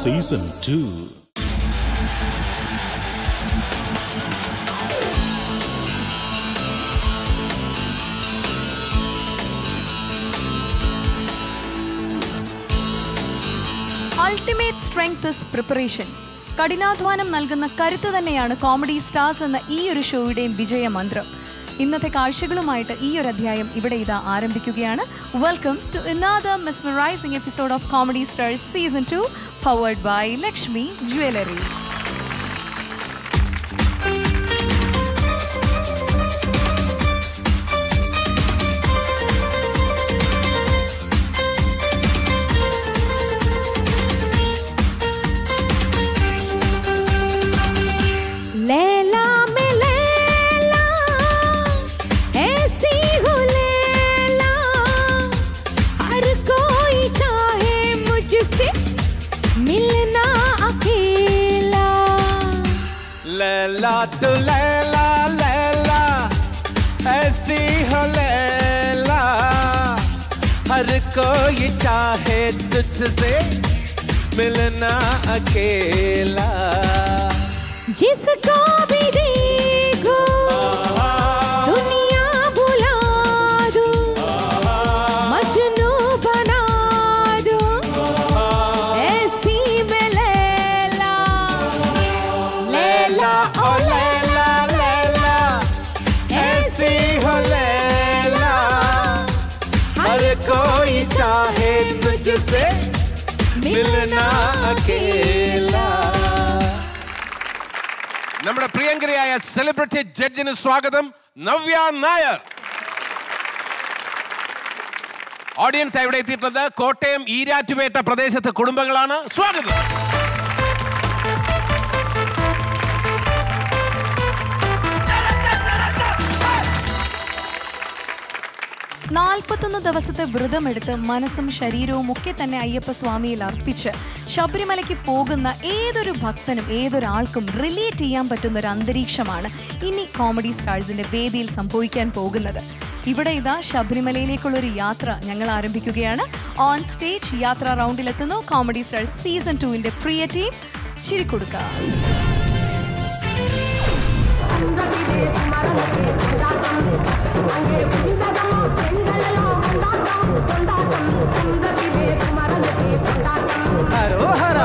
Season two ultimate strength is preparation കഠിനാധ്വാനം നൽകുന്ന കരുത്ത് തന്നെയാണ് കോമഡി സ്റ്റാർസ് എന്ന ഈ ഒരു ഷോയുടെയും വിജയമന്ത്രം ഇന്നത്തെ കാഴ്ചകളുമായിട്ട് ഈ ഒരു അധ്യായം ഇവിടെ ഇതാ ആരംഭിക്കുകയാണ് welcome to another mesmerising episode of comedy stars season two powered by Lakshmi jewellery Laila में लैला ऐसी हो लैला हर कोई चाहे मुझसे मिलना अकेला लैला तो लैला लैला ऐसी हो लैला हर कोई चाहे तुझसे मिलना अकेला जिसको भी देखो दुनिया बुला दो मजनू बना दो ऐसी में लैला लैला ओ लैला लैला ऐसी हो लैला हर कोई चाहे तुझसे मिलना अकेला നമ്മുടെ പ്രിയങ്കരിയായ സെലിബ്രിറ്റി ജഡ്ജിന് സ്വാഗതം നവ്യ നായർ ഓഡിയൻസ് ഇവിടെ എത്തിയിട്ടുള്ളത് കോട്ടയം ഈരാറ്റുപേട്ട പ്രദേശത്തെ കുടുംബങ്ങളാണ് സ്വാഗതം നാൽപ്പത്തൊന്ന് ദിവസത്തെ വ്രതമെടുത്ത് മനസ്സും ശരീരവും ഒക്കെ തന്നെ അയ്യപ്പ സ്വാമിയിൽ അർപ്പിച്ച് ശബരിമലയ്ക്ക് പോകുന്ന ഏതൊരു ഭക്തനും ഏതൊരാൾക്കും റിലേറ്റ് ചെയ്യാൻ പറ്റുന്ന ഒരു അന്തരീക്ഷമാണ് ഇനി കോമഡി സ്റ്റാർസിന്റെ വേദിയിൽ സംഭവിക്കാൻ പോകുന്നത് ഇവിടെ ഇതാ ശബരിമലയിലേക്കുള്ള ഒരു യാത്ര ഞങ്ങൾ ആരംഭിക്കുകയാണ് ഓൺ സ്റ്റേജ് യാത്രാ റൗണ്ടിലെത്തുന്നു കോമഡി സ്റ്റാർസ് സീസൺ ടുവിന്റെ പ്രിയ ടീം ചിരിക്കൊടുക്കുക ഹരോഹര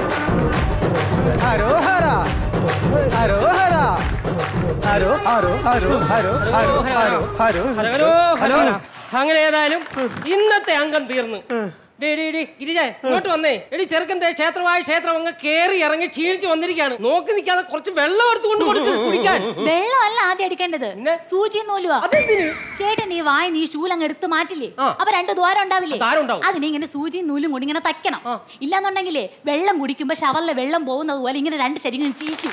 ഹരോഹര ഹരോഹര ഹരോ ഹരോ ഹരോ ഹരോ ഹരോ ഹരോ ഹരോ ഹലോ ഹലോ അങ്ങനെ ഏതായാലും ഇന്നത്തെ അംഗം തീർന്നു ഡേ ഡേ ഡേ ഗിരിജ ഇങ്ങോട്ട് വന്നേ എടി ചെറുക്കന്റെ ക്ഷേത്രമായ ക്ഷേത്രം അങ്ങ് കേറി ഇറങ്ങി ക്ഷീണിച്ച് വന്നിരിക്കുകയാണ് നോക്കി നിൽക്കാതെ കുറച്ച് വെള്ളം എടുത്തു കൊണ്ട് കൊടുക്ക് കുടിക്കാൻ വെള്ളമല്ല ആദ്യം അടിക്കേണ്ടത് പിന്നെ? സൂചി നൂലുവാ അതെന്തിന്? ചേട്ടൻ നീ വായി നീ ശൂലങ്ങ് എടുത്ത് മാറ്റില്ലേ ആ. അപ്പൊ രണ്ട് ദ്വാരം ഉണ്ടാവില്ലേ ദ്വാരം ഉണ്ടാവും. അതിനെ ഇങ്ങനെ സൂചിയും നൂലും കൊണ്ട് ഇങ്ങനെ തയ്ക്കണം ഇല്ലാന്നുണ്ടെങ്കിലേ വെള്ളം കുടിക്കുമ്പോ ഷവറിലെ വെള്ളം പോകുന്നത് പോലെ ഇങ്ങനെ രണ്ട് ശരി ഇങ്ങനെ ചീറ്റും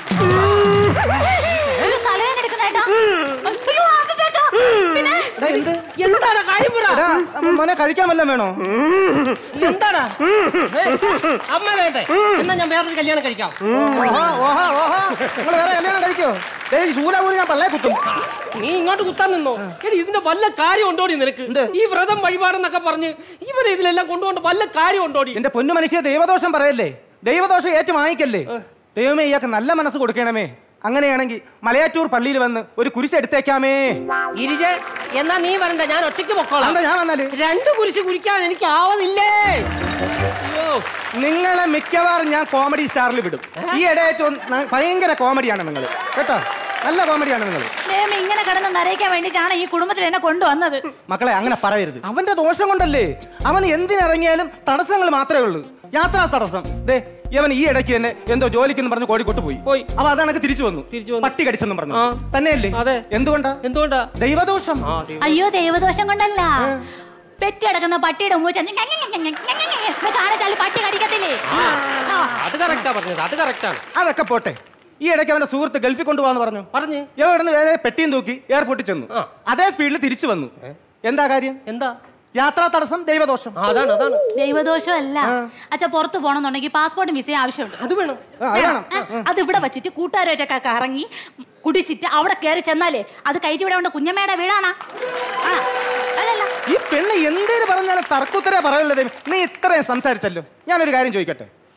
ഒരു തലവേദന എടുക്കുന്നേട്ടാ അയ്യോ, അത് ചേട്ടാ. പിന്നെ എടാ, ഇത് എന്താണ് കാര്യം പറ എടാ, മോനെ കഴിക്കാൻ വല്ലതും വേണോ എന്താണ് ഏ, അമ്മ വേണ്ടേ എന്നാ ഞാൻ വേറൊരു കല്യാണം കഴിക്കാം ഓഹാ ഓഹാ ഓഹാ നിങ്ങൾ വേറെ കല്യാണം കഴിക്കോ ഏയ് ശൂലപൂരി ഞാൻ പള്ളേ കുത്തും നീ ഇങ്ങോട്ട് കുത്താൻ നിന്നോ എടി ഇതിന്റെ വല്ല കാര്യം ഉണ്ടോടി നിനക്ക് എന്ത്? ഈ വ്രതം വഴിപാടെന്നൊക്കെ പറഞ്ഞ് ഇവരെ ഇതിലെല്ലാം കൊണ്ടുകൊണ്ട് വല്ല കാര്യം ഉണ്ടോടി എന്റെ പൊന്നു മനുഷ്യ ദൈവദോഷം പറയല്ലേ ദൈവദോഷം ഏറ്റു വാങ്ങിക്കല്ലേ ദൈവമേ ഇയാൾക്ക് നല്ല മനസ്സ് കൊടുക്കണമേ അങ്ങനെയാണെങ്കിൽ മലയാറ്റൂർ പള്ളിയിൽ വന്ന് ഒരു കുരിശ് എടുത്തേക്കാമേ ഗിരിജ എന്നാ നീ വരണ്ട ഞാൻ ഒറ്റയ്ക്ക് പൊക്കോളാം എന്താ ഞാൻ വന്നാല് രണ്ട് കുരിശ് കുരിക്കാൻ എനിക്ക് ആവുന്നില്ലേ അയ്യോ നിങ്ങളെ മിക്കവാറും ഞാൻ കോമഡി സ്റ്റാറിൽ വിടും ഈ ഇടയേറ്റവും ന- ഭയങ്കര കോമഡിയാണ് നിങ്ങൾ കേട്ടോ നല്ല കോമഡിയാണ് നിങ്ങൾ ദൈവമേ, ഇങ്ങനെ കിടന്ന് നരയിക്കാൻ വേണ്ടിയിട്ടാണ് ഈ കുടുംബത്തിൽ എന്നെ കൊണ്ടുവന്നത് മക്കളെ അങ്ങനെ പറയരുത് അവന്റെ ദോഷം കൊണ്ടല്ലേ അവൻ എന്തിനിറങ്ങിയാലും തടസ്സങ്ങൾ മാത്രമേ ഉള്ളൂ യാത്രാ തടസ്സം ദേ ഇവൻ ഈ ഇടയ്ക്ക് തന്നെ എന്തോ ജോലിക്കെന്ന് പറഞ്ഞ് കോഴിക്കോട്ട് പോയി പോയി. അപ്പൊ അതാണ് തിരിച്ചു വന്നു തിരിച്ചു വന്നു. പട്ടി കടിച്ചെന്നും പറഞ്ഞു ആ. തന്നെയല്ലേ അതെ. എന്തുകൊണ്ടാ എന്തുകൊണ്ടാ ദൈവദോഷം ആ, ദൈവം. അയ്യോ ദൈവദോഷം കൊണ്ടല്ല പെറ്റി കിടക്കുന്ന പട്ടിയുടെ മൂച്ച കാണിച്ചാല് പട്ടി കടിക്കത്തില്ലേ ആ. അത് കറക്റ്റാ പറഞ്ഞത് അത് കറക്റ്റാണ് അതൊക്കെ പോട്ടെ ഈ ഇടയ്ക്ക് അവന്റെ സുഹൃത്ത് ഗൾഫിൽ കൊണ്ടുപോകാന്ന് പറഞ്ഞു പറഞ്ഞ് എവിടെ നിന്ന് പെട്ടിയും തൂക്കി എയർപോർട്ടിൽ ചെന്നു ആ. അതേ സ്പീഡിൽ തിരിച്ചു വന്നു എന്താ കാര്യം എന്താ യാത്രാ തടസ്സം ദൈവദോഷം ആ, അതാണ് അതാണ് ദൈവദോഷമല്ല അച്ഛാ പുറത്ത് പോകണമെന്നുണ്ടെങ്കിൽ പാസ്പോർട്ടും വിസയും ആവശ്യമുണ്ട് അത് വേണം ആ, അത് വേണം ആ, അത് ഇവിടെ വെച്ചിട്ട് കൂട്ടുകാരായിട്ടൊക്കെ കറങ്ങി കുടിച്ചിട്ട് അവിടെ കയറി ചെന്നാലേ അത് കയറ്റി ഇവിടെ കൊണ്ട് കുഞ്ഞമ്മയുടെ വീടാണാ ആ, അതല്ല ഈ പെണ്ണ് എന്തേലും പറഞ്ഞാലും തർക്കുത്തരേ പറയുള്ളത് നീ ഇത്രയും സംസാരിച്ചല്ലോ ഞാനൊരു കാര്യം ചോദിക്കട്ടെ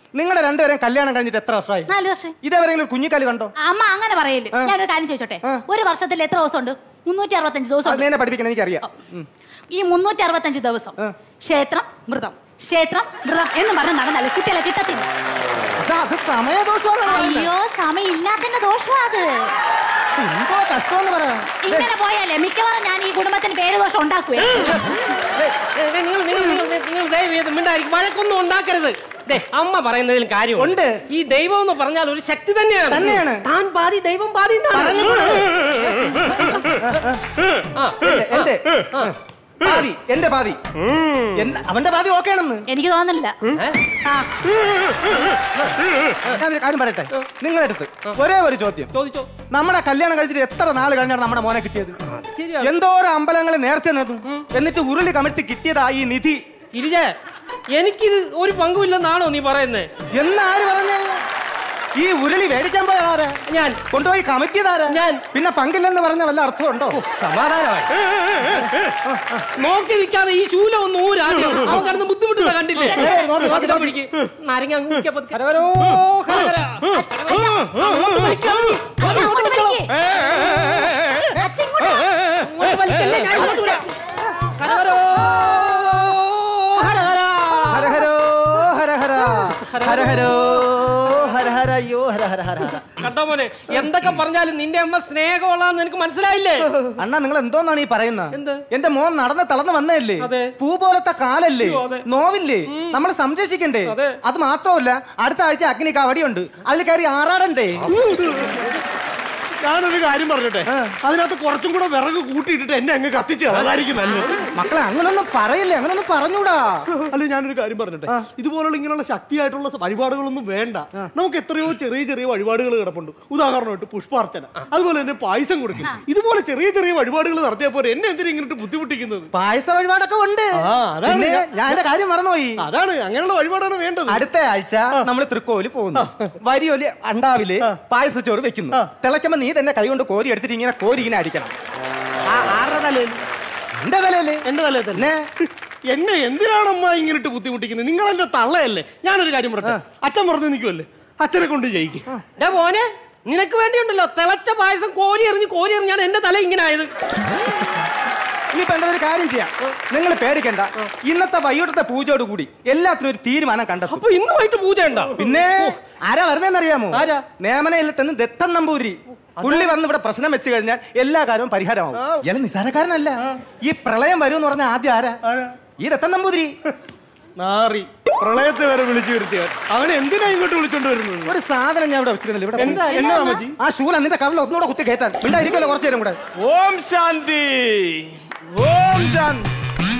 നിങ്ങളുടെ രണ്ടുപേരും കല്യാണം കഴിഞ്ഞിട്ട് എത്ര വർഷമായി നാല് വർഷം ഇതേവരെങ്കിലും ഒരു കുഞ്ഞിക്കാല് കണ്ടോ അമ്മ അങ്ങനെ പറയല്ലേ ഞാനൊരു കാര്യം ചോദിച്ചോട്ടെ ഒരു വർഷത്തിൽ എത്ര ദിവസം ഉണ്ട് മുന്നൂറ്റി അറുപത്തഞ്ച് ദിവസം അത് ഉണ്ട് എന്നെ പഠിപ്പിക്കണം എനിക്കറിയാം ഉം. ഈ മുന്നൂറ്റി അറുപത്തഞ്ച് ദിവസം ക്ഷേത്രം മൃതം ക്ഷേത്രം മൃതം എന്ന് പറഞ്ഞ് നടന്നല്ലേ കുട്ടികളെ കിട്ടത്തില്ല അതാ, അത് സമയദോഷമാണെന്ന് പറയുന്നത്. അയ്യോ സമയം ഇല്ലാത്തതിന്റെ ദോഷമാ അത് എന്തോ കഷ്ടമെന്ന് പറയാം ഇങ്ങനെ പോയാലേ മിക്കവാറും ഞാൻ ഈ കുടുംബത്തിന് പേര് ദോഷം ഉണ്ടാക്കുവേ നിങ്ങൾ നിങ്ങൾ നിങ്ങൾ നിങ്ങൾ ദയവ് ചെയ്ത് മിണ്ടായിരിക്കും വഴക്കൊന്നും ഉണ്ടാക്കരുത് ദേ അമ്മ പറയുന്നതിൽ കാര്യമുണ്ട് ഉണ്ട്. ഈ ദൈവം എന്ന് പറഞ്ഞാൽ ഒരു ശക്തി തന്നെയാണ് തന്നെയാണ്. താൻ പാതി ദൈവം പാതി എന്നാണ്. ആ, എന്റെ പാതി എന്റെ പാതി എന്റെ- അവന്റെ പാതി ഓക്കെ ആണെന്ന് എനിക്ക് തോന്നുന്നില്ല ആ ഞാനൊരു കാര്യം പറയട്ടെ നിങ്ങളുടെ അടുത്ത് ഒരേ ഒരു ചോദ്യം ചോദിച്ചോ നമ്മുടെ കല്യാണം കഴിച്ചിട്ട് എത്ര നാൾ കഴിഞ്ഞാണ് നമ്മുടെ മോനെ കിട്ടിയത് ശരിയാ. എന്തോരം അമ്പലങ്ങളിൽ നേർച്ച നേർന്നു എന്നിട്ട് ഉരുളി കമിഴ്ത്തി കിട്ടിയതാ ഈ നിധി ഗിരിജ എനിക്കിത് ഒരു പങ്കുമില്ലെന്നാണോ നീ പറയുന്നത് എന്നാര് പറഞ്ഞ ഈ ഉരുളി മേടിക്കാൻ പോയതാരാ ഞാൻ കൊണ്ടുപോയി കമിറ്റിയതാരാ ഞാൻ. പിന്നെ പങ്കില്ലെന്ന് പറഞ്ഞ വല്ല അർത്ഥമുണ്ടോ സമാധാനമായി നോക്കി നിൽക്കാതെ ഈ ശൂലം ഒന്ന് ഊരാദ്യം അവൻ കിടന്ന് ബുദ്ധിമുട്ടുന്ന കണ്ടില്ലേ ഏയ്, നോക്ക്, നോക്ക്, നോക്ക്. പിടിക്ക്. നാരങ്ങ അങ്ങ് മുറിക്കാൻ പതുക്കെ. ഹരഹരോ, ഹരഹര. അങ്ങോട്ട് വലിക്കണം നീ. അങ്ങോട്ട് വലിക്കണം. അങ്ങോട്ട് വലിക്കല്ലേ, ഞാൻ ഇങ്ങോട്ട് വരാം. ഹരഹരോ, ഹരഹര. ഹരഹരോ ഹരഹര ഹരഹരോ ഹരഹര അയ്യോ ഹരഹര ഹരഹര കണ്ടോ മോനെ എന്തൊക്കെ പറഞ്ഞാലും നിന്റെ അമ്മ സ്നേഹമുള്ളതെന്ന് എനിക്ക് മനസ്സിലായില്ലേ അണ്ണാ നിങ്ങൾ എന്തോന്നാണ് ഈ പറയുന്നത് എന്ത്? എന്റെ മോൻ നടന്ന് തളർന്ന് വന്നതല്ലേ അതെ. പൂ പോലത്തെ കാലല്ലേ അയ്യോ, അതെ. നോവില്ലേ നമ്മൾ സംരക്ഷിക്കണ്ടേ അതെ. അത് മാത്രമല്ല അടുത്ത ആഴ്ച അഗ്നി കവടിയുണ്ട് അതിൽ കയറി ആറാടണ്ടേ ഞാനൊരു കാര്യം പറഞ്ഞോട്ടെ അതിനകത്ത് കുറച്ചും കൂടെ വിറക് കൂട്ടിയിട്ടിട്ട് എന്നെ അങ്ങ് കത്തിച്ച് അതായിരിക്കും നല്ലത് മക്കളെ അങ്ങനൊന്നും പറയില്ലേ അങ്ങനൊന്നും പറഞ്ഞൂടാ അല്ല ഞാനൊരു കാര്യം പറഞ്ഞോട്ടെ ഇതുപോലുള്ള ഇങ്ങനെയുള്ള ശക്തിയായിട്ടുള്ള വഴിപാടുകളൊന്നും വേണ്ട നമുക്ക് എത്രയോ ചെറിയ ചെറിയ വഴിപാടുകൾ കിടപ്പുണ്ട് ഉദാഹരണമായിട്ട് പുഷ്പാർച്ചന അതുപോലെ തന്നെ പായസം കൊടുക്കും ഇതുപോലെ ചെറിയ ചെറിയ വഴിപാടുകൾ നടത്തിയാൽ പോലെ എന്നെ എന്തിനാ ഇങ്ങോട്ട് ബുദ്ധിമുട്ടിക്കുന്നത് പായസ വഴിപാടൊക്കെ ഉണ്ട് ആ, അതാണ് പിന്നെ ഞാൻ- ഞാൻ എന്റെ കാര്യം മറന്നുപോയി അതാണ് അങ്ങനെയുള്ള വഴിപാടാണ് വേണ്ടത് അടുത്ത ആഴ്ച നമ്മൾ തൃക്കോവില് പോകുന്നു വരിയൊലി അണ്ടാവില് പായസച്ചോറ് വെക്കുന്നു തിളയ്ക്കുമ്പോ നീ തന്നെ കൈ കൊണ്ട് കോരി എടുത്തിട്ട് ഇങ്ങനെ കോരി ഇങ്ങനെ അടിക്കണം ആ, ആരുടെ തലയിൽ എന്റെ തലയല്ലേ എന്റെ തലയിൽ തന്നെ എന്നെ എന്തിനാണമ്മ ഇങ്ങനിട്ട് ബുദ്ധിമുട്ടിക്കുന്നത് നിങ്ങൾ എന്റെ തള്ളയല്ലേ ഞാനൊരു കാര്യം പറയട്ടെ അച്ഛൻ പറഞ്ഞു നിൽക്കുമല്ലേ അച്ഛനെ കൊണ്ട് ജയിക്കും ഡാ മോനെ നിനക്ക് വേണ്ടിയുണ്ടല്ലോ തിളച്ച പായസം കോരി എറിഞ്ഞ് കോരി എറിഞ്ഞാണ് എന്റെ തല ഇങ്ങനെ ആയത് ഇനിയിപ്പോ എന്താ ഒരു കാര്യം ചെയ്യാം നിങ്ങൾ പേടിക്കണ്ട ഇന്നത്തെ വൈകിട്ടത്തെ പൂജയോട് കൂടി എല്ലാത്തിനും ഒരു തീരുമാനം കണ്ടെത്തും അപ്പൊ ഇന്ന് വൈകിട്ട് പൂജ ഉണ്ടോ പിന്നെ ആരാ വരുന്നതെന്നറിയാമോ ആരാ? നേമനയിലെത്തുന്ന ദത്തൻ നമ്പൂതിരി പുള്ളി വന്ന് ഇവിടെ പ്രശ്നം വെച്ച് കഴിഞ്ഞാൽ എല്ലാ കാര്യവും പരിഹാരമാവും ഇയാൾ നിസ്സാരക്കാരനല്ല ഈ പ്രളയം വരും എന്ന് പറഞ്ഞ ആദ്യം ആരാ ഈ ദത്തൻ നമ്പൂതിരി നാറി പ്രളയത്തെ വരെ വിളിച്ചു വരുത്തിയാൽ അവനെ എന്തിനാ ഇങ്ങോട്ട് വിളിച്ചോണ്ട് വരുന്നത് ഒരു സാധനം ഞാൻ ഇവിടെ വെച്ചിരുന്നില്ല ഇവിടെ എന്താ എന്നാ മതി ആ ശൂല നിന്റെ കവിളിൽ ഒന്നുകൂടെ കുത്തി കയറ്റാൻ മിണ്ടായിരിക്കുമല്ലോ കുറച്ചു നേരം കൂടെ ഓം ശാന്തി ഓം ശാന്തി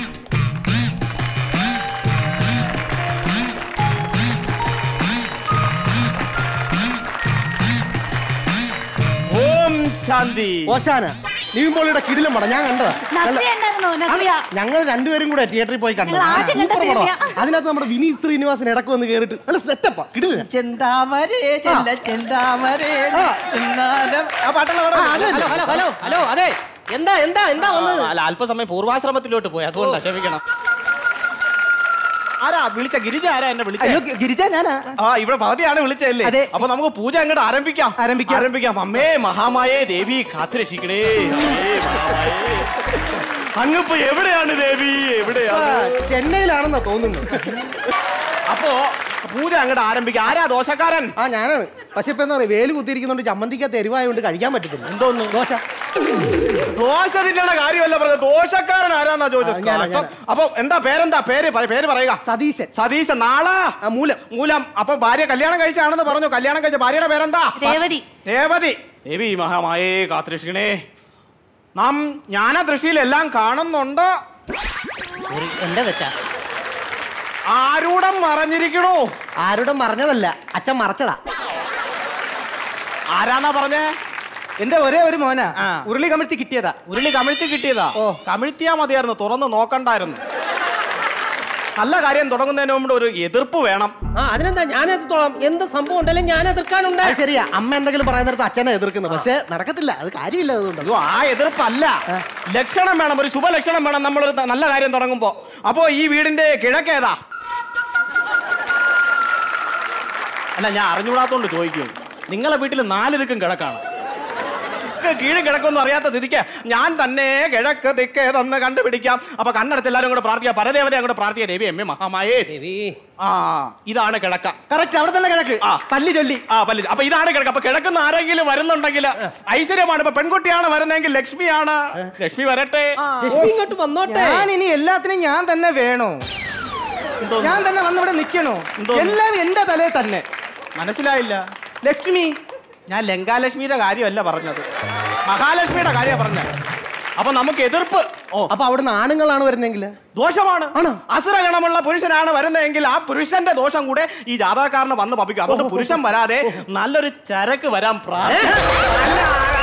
ഓം ശാന്തി ഓശാന നീമ്പോളിയുടെ കിടിലം പടം ഞാൻ കണ്ടതാ നസ്രിയ ഉണ്ടായിരുന്നോ നസ്രിയ ഞങ്ങൾ രണ്ടുപേരും കൂടെ തിയേറ്ററിൽ പോയി കണ്ടത് ഞങ്ങൾ ആദ്യം കണ്ട സൂപ്പർ പടമാ. സിനിമയാ. അതിനകത്ത് നമ്മുടെ വിനീത് ശ്രീനിവാസൻ ഇടക്ക് വന്ന് കേറിട്ട് നല്ല സെറ്റപ്പാ കിടില ചെന്താമരേ ചെല്ല ചെന്താമരേ എന്നാലും ആ പാട്ടുള്ള ഹലോ ഹലോ ഹലോ ഹലോ അതെ എന്താ എന്താ എന്താ വന്നത് അല്ല അല്പസമയം പൂർവാശ്രമത്തിലോട്ട് പോയി അതുകൊണ്ടാ ക്ഷമിക്കണം ആരാ വിളിച്ച ഗിരിജ ആരാ എന്നെ വിളിച്ചത് അയ്യോ ഗി- ഗിരിജ ഞാനാ ആ ഇവിടെ ഭഗവതിയാണ് വിളിച്ചതല്ലേ അതെ. അപ്പൊ നമുക്ക് പൂജ അങ്ങോട്ട് ആരംഭിക്കാം ആരംഭിക്കാം. ആരംഭിക്കാം അമ്മേ മഹാമായേ ദേവി കാത്തുരക്ഷിക്കണേ അമ്മേ മഹാമായേ അങ്ങിപ്പോ എവിടെയാണ് ദേവി എവിടെയാണ് ചെന്നൈയിലാണെന്നാ തോന്നുന്നത് അപ്പോ പൂജ അങ്ങോട്ട് ആരംഭിക്കാം ആരാ ദോശക്കാരൻ ആ ഞാനാണ് പക്ഷെ ഇപ്പൊ എന്താ പറയാ വേല് കുത്തിയിരിക്കുന്നോണ്ട് ചമ്മന്തിക്കകത്ത് എരിവായോണ്ട് കഴിക്കാൻ പറ്റത്തില്ല എന്തോന്ന് ദോശ ദോശ തിന്നണ കാര്യമല്ല പറഞ്ഞത് ദോശക്കാരൻ ആരാന്നാ ആ, ഞാനാ, ചോദിച്ചത് ഞാനാ. അപ്പൊ എന്താ പേരെന്താ പേര് പറ- പേര് പറയുക സതീശൻ സതീശ നാളാ ആ മൂലം മൂലം അപ്പൊ ഭാര്യ കല്യാണം കഴിച്ചാണെന്ന് പറഞ്ഞു കല്യാണം കഴിച്ച ഭാര്യയുടെ പേരെന്താ രേവതി രേവതി ദേവി മഹാമായേ കാത്തുരക്ഷിക്കണേ നാം ജ്ഞാന ദൃഷ്ടിയിലെല്ലാം കാണുന്നുണ്ട് എന്റെ തെറ്റാ ആരൂടം മറഞ്ഞിരിക്കണോ ആരോടും മറഞ്ഞതല്ല അച്ഛൻ മറച്ചതാ ആരാന്നാ പറഞ്ഞേ എന്റെ ഒരേ ഒരു മോനാ ആ. ഉരുളി കമിഴ്ത്തി കിട്ടിയതാ ഉരുളി കമിഴ്ത്തി കിട്ടിയതാ ഓ കമിഴ്ത്തിയാ മതിയായിരുന്നു തുറന്ന് നോക്കണ്ടായിരുന്നു നല്ല കാര്യം തുടങ്ങുന്നതിന് മുമ്പ് ഒരു എതിർപ്പ് വേണം ആ അതിനെന്താ ഞാൻ എതിർത്തോളാം എന്ത് സംഭവം ഉണ്ടെങ്കിലും ഞാൻ എതിർക്കാനുണ്ട് അത് ശരിയാ അമ്മ എന്തെങ്കിലും പറയുന്നിടത്ത് അച്ഛനെ എതിർക്കുന്നത് പക്ഷെ നടക്കത്തില്ല അത് കാര്യമില്ല അതുകൊണ്ട് അയ്യോ ആ എതിർപ്പല്ല ലക്ഷണം വേണം ഒരു ശുഭലക്ഷണം വേണം നമ്മളൊരു ത- നല്ല കാര്യം തുടങ്ങുമ്പോ അപ്പോ ഈ വീടിന്റെ കിഴക്കേതാ അല്ല ഞാൻ അറിഞ്ഞുകൂടാത്തോണ്ട് ചോദിക്കും നിങ്ങളെ വീട്ടിൽ നാല് ദിക്കും കിഴക്കാണ് നിങ്ങൾക്ക് കീഴും കിഴക്കൊന്നും അറിയാത്ത സ്ഥിതിക്ക് ഞാൻ തന്നെ കിഴക്ക് ദിക്ക് തന്ന് കണ്ടുപിടിക്കാം അപ്പൊ കണ്ണടച്ച് എല്ലാവരും കൂടെ പ്രാർത്ഥിക്കാം പരദേവത അങ്ങോട്ട് പ്രാർത്ഥിക്കാം രവി എമ്മേ മഹാമായേ ദേവി ആ ഇതാണ് കിഴക്ക കറക്റ്റ് അവിടെ തന്നെ കിഴക്ക് ആ. പല്ലി ചൊല്ലി ആ പല്ലി അപ്പൊ ഇതാണ് കിഴക്ക് അപ്പൊ കിഴക്കുന്ന ആരെങ്കിലും വരുന്നുണ്ടെങ്കിൽ ഐശ്വര്യമാണ് ഇപ്പൊ പെൺകുട്ടിയാണ് വരുന്നതെങ്കിൽ ലക്ഷ്മിയാണ് ലക്ഷ്മി വരട്ടെ ലക്ഷ്മി ഇങ്ങോട്ട് വന്നോട്ടെ ഞാൻ ഇനി എല്ലാത്തിനും ഞാൻ തന്നെ വേണോ എന്തോന്ന്? ഞാൻ തന്നെ വന്നിവിടെ നിൽക്കണോ എന്തോന്ന്? എല്ലാം എന്റെ തലേ തന്നെ മനസ്സിലായില്ല ലക്ഷ്മി ഞാൻ ലങ്കാലക്ഷ്മിയുടെ കാര്യമല്ല പറഞ്ഞത് മഹാലക്ഷ്മിയുടെ കാര്യമാണ് പറഞ്ഞത് അപ്പൊ നമുക്ക് എതിർപ്പ് ഓ അപ്പൊ അവിടുന്ന് ആണുങ്ങളാണ് വരുന്നെങ്കിൽ ദോഷമാണ് അസുരഗണമുള്ള പുരുഷനാണ് വരുന്നതെങ്കിൽ ആ പുരുഷന്റെ ദോഷം കൂടെ ഈ ജാതകക്കാരന് വന്ന് പപ്പിക്കും അതുകൊണ്ട് പുരുഷൻ വരാതെ നല്ലൊരു ചരക്ക് വരാൻ പ്രാർത്ഥന അല്ല,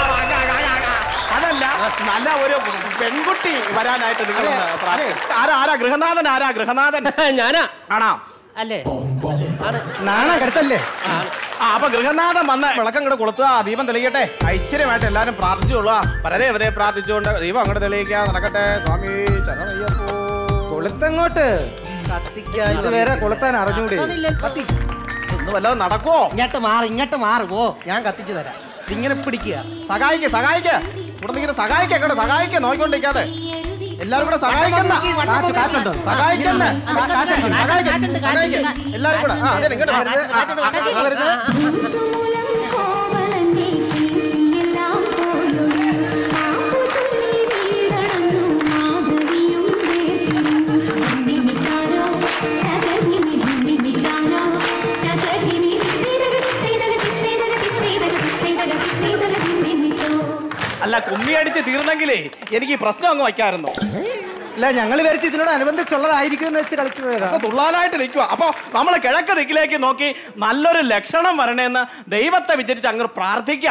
അതല്ല നല്ല ഒരു പെൺകുട്ടി വരാനായിട്ട് നിങ്ങൾ ഒന്ന് പ്രാർത്ഥി- ആരാ ആരാ ഗൃഹനാഥൻ ആരാ ഗൃഹനാഥൻ ഞാനാ ആണോ അല്ലേ ആണ് നാണം കെടുത്തല്ലേ ആ അപ്പൊ ഗൃഹനാഥൻ വന്ന വിളക്കം കൂടെ കൊളുത്തുക ആ ദീപം തെളിയിക്കട്ടെ ഐശ്വര്യമായിട്ട് എല്ലാരും പ്രാർത്ഥിച്ചോളുക പരദേവതയെ പ്രാർത്ഥിച്ചുകൊണ്ട് ദീപം അങ്ങോട്ട് തെളിയിക്കുക നടക്കട്ടെ സ്വാമി ശരണയ്യപ്പോ കൊളുത്തങ്ങോട്ട് ഇത് വേറെ കൊളുത്താൻ അറിഞ്ഞൂടെ ഒന്ന് വല്ലതും നടക്കുവോ ഇങ്ങോട്ട് മാറി ഇങ്ങോട്ട് മാറി പോ ഞാൻ കത്തിച്ചു തരാം ഇതിങ്ങനെ പിടിക്കുക സഹായിക്ക സഹായിക്ക ഇവിടെ നിൽക്കുന്ന സഹായിക്ക അങ്ങോട്ട് സഹായിക്ക നോക്കിക്കൊണ്ടിരിക്കാതെ എല്ലാരും കൂടെ സഹായിക്കുന്ന കാറ്റ് കാറ്റുണ്ടോ സഹായിക്കുന്ന സഹായിക്ക സഹായിക്ക എല്ലാരും കൂടെ ആ അതെ ഇങ്ങോട്ട് വരരുത്. ആ, ആ, ആ, വരരുത്. മൂലം കോവലന്റെ കീർത്തിയെല്ലാം പോയൊഴിഞ്ഞു പാപ്പു ചൊല്ലി വീടണഞ്ഞു മാധവിയും വേർപിരിഞ്ഞു നിമിത്താനോ രജനിമി നിമിത്താനോ രജനിമി തിരക തിരക തിരക തിരക തിരക തിരക നിമിത്തോ അല്ല കുമ്മി അടിച്ച് തീർന്നെങ്കിലേ എനിക്ക് ഈ പ്രശ്നം അങ്ങ് വയ്ക്കാറുന്നു ഇല്ല ഞങ്ങൾ വിചാരിച്ച് ഇതിനോട് അനുബന്ധിച്ചുള്ളതായിരിക്കും എന്ന് വെച്ച് കളിച്ചു പോയതാ അപ്പൊ തുള്ളാനായിട്ട് നിൽക്കുക അപ്പൊ നമ്മൾ കിഴക്ക് ദിക്കിലേക്ക് നോക്കി നല്ലൊരു ലക്ഷണം വരണേന്ന് ദൈവത്തെ വിചാരിച്ച് അങ്ങ് പ്രാർത്ഥിക്കുക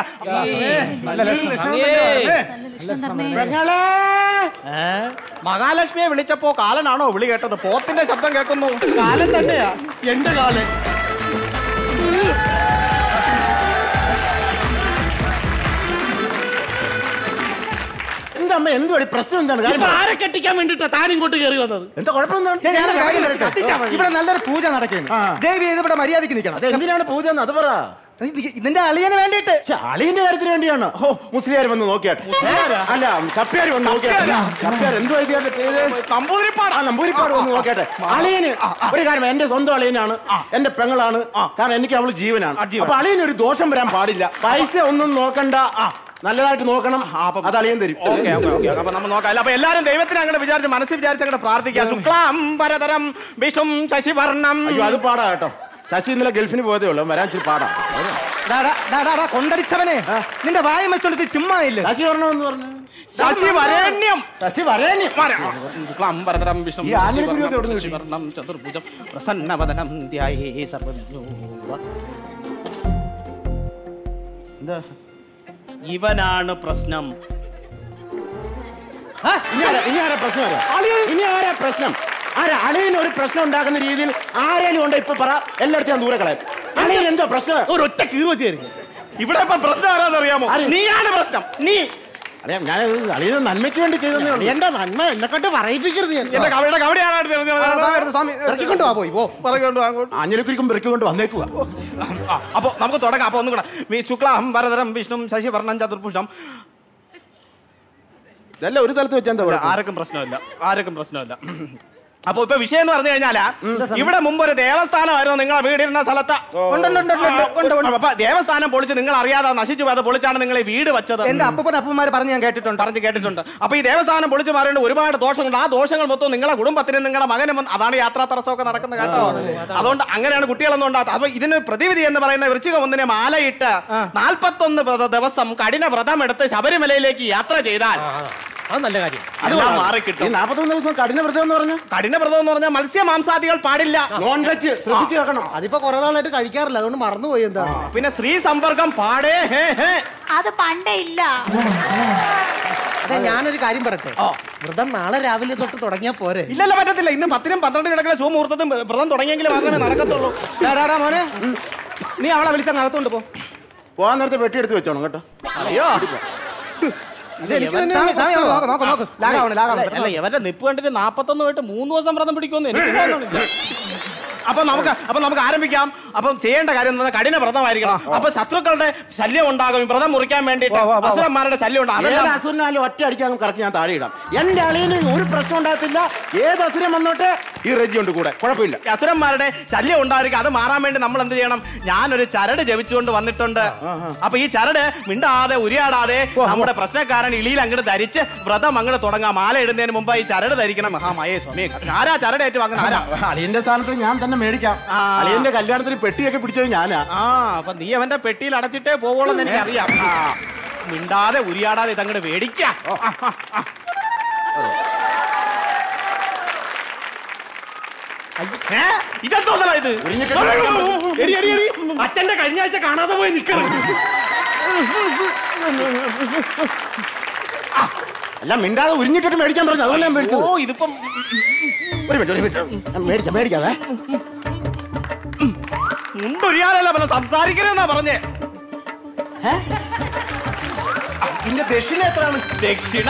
പെങ്ങളെ. മഹാലക്ഷ്മിയെ വിളിച്ചപ്പോ കാലനാണോ വിളി കേട്ടത് പോത്തിന്റെ ശബ്ദം കേൾക്കുന്നു കാലം തന്നെയാ എന്റെ കാലൻ എന്താ അമ്മ എന്തുവാടി പ്രശ്നം എന്താണ് കാര്യം ഇപ്പൊ പറ. ആരെ കെട്ടിക്കാൻ വേണ്ടിട്ടാ താൻ ഇങ്ങോട്ട് കയറി വന്നത് എന്താ കുഴപ്പം എന്താണ്? ഞാൻ ഞാനൊരു കാര്യം പറയട്ടെ? ഇവിടെ നല്ലൊരു പൂജ നടക്കുന്നു ആ. ദേവി ഇത് ഇവിടെ മര്യാദക്ക് നിൽക്കണം അത് എന്തിനാണ് പൂജ എന്ന് അത് പറ ഇത് ഇതിന്റെ അളിയന് വേണ്ടിയിട്ട് പക്ഷെ അളിയന്റെ കാര്യത്തിന് വേണ്ടിയാണ് ഓ മുസ്ലിയാർ വന്ന് നോക്കിയാട്ടെ അല്ല കപ്പ്യാർ വന്ന് നോക്കിയാട്ടെ കപ്പ്യാർ എന്തോ എഴുതിയാട്ടെ പേര് നമ്പൂതിരിപ്പാട് ആ നമ്പൂരിപ്പാട് വന്ന് നോക്കട്ടെ അളിയന് ഒരു കാര്യം എന്റെ സ്വന്തം അളിയനാണ് എന്റെ പെങ്ങളാണ് കാരണം എനിക്ക് അവള് ജീവനാണ് അപ്പൊ അളിയന് ഒരു ദോഷം വരാൻ പാടില്ല പൈസ ഒന്നും നോക്കണ്ട നല്ലതായിട്ട് നോക്കണം അത് അളിയൻ തരും ഓക്കെ ഓക്കെ ഓക്കെ അപ്പൊ നമ്മൾ നോക്കാം അല്ല, അപ്പൊ എല്ലാരും ദൈവത്തിനെ അങ്ങോട്ട് വിചാരിച്ച് മനസ്സിൽ വിചാരിച്ച് അങ്ങോട്ട് പ്രാർത്ഥിക്കുക ശുക്ലാം പരതരം വിഷ്ണും ശശിവർണം അയ്യോ അത് പാടാ കേട്ടോ ശശി ഇന്നലെ ഗൾഫിന് പോയതേ ഉള്ളൂ വരാൻ ഇച്ചിരി പാടാ ഡാ, ഡാ, ഡാ, ഡാ, ഡാ, കൊണ്ടടിച്ചവനെ നിന്റെ വായം വെച്ചോണ്ട് ചുമ്മാ ഇല്ല ശശി വരണമെന്ന് പറഞ്ഞു ശശി വരേണ്യം ശശി വരേനി ശുക്ലാം പരതരം വിഷ്ണും ഈ ആഞ്ഞിലി കുരുവൊക്കെ എവിടുന്ന് കിട്ടി? ശശിവർണം ചതുർഭുജം പ്രസന്നവദനം ധ്യായേ സർവ്വജ്ഞോ എന്താ ഇവനാണ് പ്രശ്നം ഇനി ആരാ ഇനി ആരാ പ്രശ്നം ആരാ? ഇനി ആരാ പ്രശ്നം ആരാ അളിയന് ഒരു പ്രശ്നം ഉണ്ടാക്കുന്ന രീതിയിൽ ആരേലും ഉണ്ട് ഇപ്പൊ പറ എല്ലായിടത്തും ഞാൻ ദൂരെ കളയാം അളിയൻ എന്തോ പ്രശ്നം ഒരു ഒറ്റ കീറ് വെച്ചായിരിക്കും ഇവിടെ ഇപ്പൊ പ്രശ്നം ആരാന്ന് അറിയാമോ ആര്? നീയാണ് പ്രശ്നം നീ അളിയ ഞാൻ അളിയന് നന്മയ്ക്ക് വേണ്ടി ചെയ്തേ ഉള്ളൂ എന്റെ നന്മ എന്നെ കൊണ്ട് പറയിപ്പിക്കരുത് ഞാൻ. എന്റെ കവിയുടെ കവിടെ ആരാണ് സ്വാമി, സ്വാമി ഇറക്കിക്കൊണ്ട് വാ പോയി പോ പറഞ്ഞുകൊണ്ട് അങ്ങോട്ട് ആഞ്ഞിലിക്കുരിക്കും പെറുക്കി കൊണ്ട് വന്നേക്കുക ആ, അപ്പൊ നമുക്ക് തുടങ്ങാം അപ്പൊ ഒന്നും കൂടെ വി- ശുക്ലാം ഭരതരം വിഷ്ണു ശശിവർണം ചതുർഭുജം ഇതല്ല ഒരു സ്ഥലത്ത് വെച്ചാൽ എന്താ കുഴപ്പം? ആർക്കും പ്രശ്നമില്ല ആർക്കും പ്രശ്നമില്ല അപ്പൊ ഇപ്പൊ വിഷയം എന്ന് പറഞ്ഞു കഴിഞ്ഞാല് ഇവിടെ മുമ്പ് ഒരു ദേവസ്ഥാനമായിരുന്നു നിങ്ങളെ വീടിരുന്ന സ്ഥലത്ത് ഉണ്ട്, ഉണ്ട്, ഉണ്ട്, ഉണ്ട്, ഉണ്ട്, ഉണ്ട്. അപ്പൊ ദേവസ്ഥാനം പൊളിച്ച് നിങ്ങൾ അറിയാതെ നശിച്ചു പോയത് പൊളിച്ചാണ് നിങ്ങൾ ഈ വീട് വെച്ചത് എന്റെ അപ്പൂപ്പൻ അപ്പന്മാര് പറഞ്ഞ് ഞാൻ കേട്ടിട്ടുണ്ട് പറഞ്ഞു കേട്ടിട്ടുണ്ട് അപ്പൊ ഈ ദേവസ്ഥാനം പൊളിച്ച് മാറേണ്ട ഒരുപാട് ദോഷങ്ങളുണ്ട് ആ ദോഷങ്ങൾ മൊത്തം നിങ്ങളെ കുടുംബത്തിനും നിങ്ങളുടെ മകനും വന്ന് അതാണ് യാത്രാ തടസ്സമൊക്കെ നടക്കുന്നത് കേട്ടോ അതുകൊണ്ട് അങ്ങനെയാണ് കുട്ടികളൊന്നും ഉണ്ടാകാത്ത അപ്പൊ ഇതിന് പ്രതിവിധി എന്ന് പറയുന്ന വൃശ്ചിക ഒന്നിനെ മാലയിട്ട് നാൽപ്പത്തൊന്ന് വ്രത ദിവസം കഠിന വ്രതം എടുത്ത് ശബരിമലയിലേക്ക് യാത്ര ചെയ്താൽ അത് നല്ല കാര്യം എല്ലാം ഈ മാറിക്കിട്ടും നാപ്പത്തൊന്ന് ദിവസം കഠിന വ്രതം എന്ന് പറഞ്ഞു കഠിന വ്രതം എന്ന് പറഞ്ഞാൽ മത്സ്യ മാംസാദികൾ പാടില്ല നോൺ വെജ് ശ്രദ്ധിച്ചു വെക്കണം അതിപ്പോ കുറെ നാളായിട്ട് കഴിക്കാറില്ല അതുകൊണ്ട് മറന്നുപോയി എന്താ പിന്നെ സ്ത്രീ സമ്പർക്കം പാടേ ഹേ ഹേ അത് പണ്ടേ ഇല്ല അതെ ഞാനൊരു കാര്യം പറയട്ടെ വ്രതം നാളെ രാവിലെ തൊട്ട് തുടങ്ങിയാ പോരെ ഇല്ലല്ല പറ്റത്തില്ല ഇന്ന് പത്തിനും പന്ത്രണ്ടിനും കിടക്കുന്ന ശുഭമുഹൂർത്തത്തും വ്രതം തുടങ്ങിയെങ്കിൽ മാത്രമേ നടക്കത്തുള്ളൂ ഡാ, ഡാ, ഡാ, മോനെ നീ അവളെ വിളിച്ചങ്ങ് അകത്തോണ്ട് പോ പോകാൻ നേരത്തെ വെട്ടി എടുത്ത് വെച്ചോണം കേട്ടോ അയ്യോ സ്വാമി, സ്വാമി, നോക്ക്, നോക്ക്, നോക്ക്. ലാഗാവണ്, ലാഗാവണ്. അല്ല ഇവരുടെ നിപ്പ് കണ്ടിട്ട് നാപ്പത്തൊന്ന് പോയിട്ട് മൂന്ന് ദിവസം വ്രതം പിടിക്കുമെന്ന് എനിക്ക് തോന്നുന്നില്ല അപ്പൊ നമുക്ക് അപ്പൊ നമുക്ക് ആരംഭിക്കാം അപ്പം ചെയ്യേണ്ട കാര്യം എന്ന് പറഞ്ഞാൽ കഠിന വ്രതമായിരിക്കണം അപ്പൊ ശത്രുക്കളുടെ ശല്യം ഉണ്ടാകും ഈ വ്രതം മുറിക്കാൻ വേണ്ടിയിട്ട് അസുരന്മാരുടെ ശല്യം ഉണ്ടാകും ഏത് അതെല്ലാം അസുരനാലും ഒറ്റ അടിക്കാൻ കറക്റ്റ് ഞാൻ താഴെ ഇടാം എന്റെ അളിയന് ഒരു പ്രശ്നം ഉണ്ടാകത്തില്ല ഏത് അസുരം വന്നോട്ടെ ഈ റെജി ഉണ്ട് കൂടെ കുഴപ്പമില്ല ഈ അസുരന്മാരുടെ ശല്യം ഉണ്ടായിരിക്കും അത് മാറാൻ വേണ്ടി നമ്മൾ എന്ത് ചെയ്യണം ഞാനൊരു ചരട് ജപിച്ചുകൊണ്ട് വന്നിട്ടുണ്ട് അപ്പൊ ഈ ചരട് മിണ്ടാതെ ഉരിയാടാതെ നമ്മുടെ പ്രശ്നക്കാരൻ ഇളിയിൽ അങ്ങോട്ട് ധരിച്ച് വ്രതം അങ്ങോട്ട് തുടങ്ങാം മാല ഇടുന്നതിന് മുമ്പ് ഈ ചരട് ധരിക്കണം മഹാമയേ സ്വാമി ആരാ ചരട് ഏറ്റു വാങ്ങുന്ന ആരാ അളിയന്റെ സ്ഥാനത്ത് ഞാൻ തന്നെ മേടിക്കാം അളിയന്റെ കല്യാണത്തിന് പെട്ടിയൊക്കെ പിടിച്ചത് ഞാനാ ആ അപ്പൊ നീ അവന്റെ പെട്ടിയിൽ അടച്ചിട്ടേ പോവുള്ളൂ എന്ന് എനിക്കറിയാം ആ, മിണ്ടാതെ ഉരിയാടാതെ ഇതങ്ങോട്ട് മേടിക്കാം ഇതെന്തോന്നല്ല ഇത് എടി, എടി, എടി. അച്ഛന്റെ കഴിഞ്ഞ ആഴ്ച കാണാതെ പോയി നിൽക്കണം അല്ല മിണ്ടാതെ ഉരിഞ്ഞിട്ടിട്ട് മേടിക്കാൻ പറഞ്ഞു അതുകൊണ്ട് ഞാൻ മേടിച്ചത് ഓ ഇതിപ്പം ഒരു മിനിറ്റ് ഒരു മിനിറ്റ് മേടിക്കാം മേടിക്കാവേ മുണ്ടൊരിയാലല്ല പറഞ്ഞ സംസാരിക്കരുതെന്നാ പറഞ്ഞേ പിന്നെ ദക്ഷിണ എത്രയാണ് ദക്ഷിണ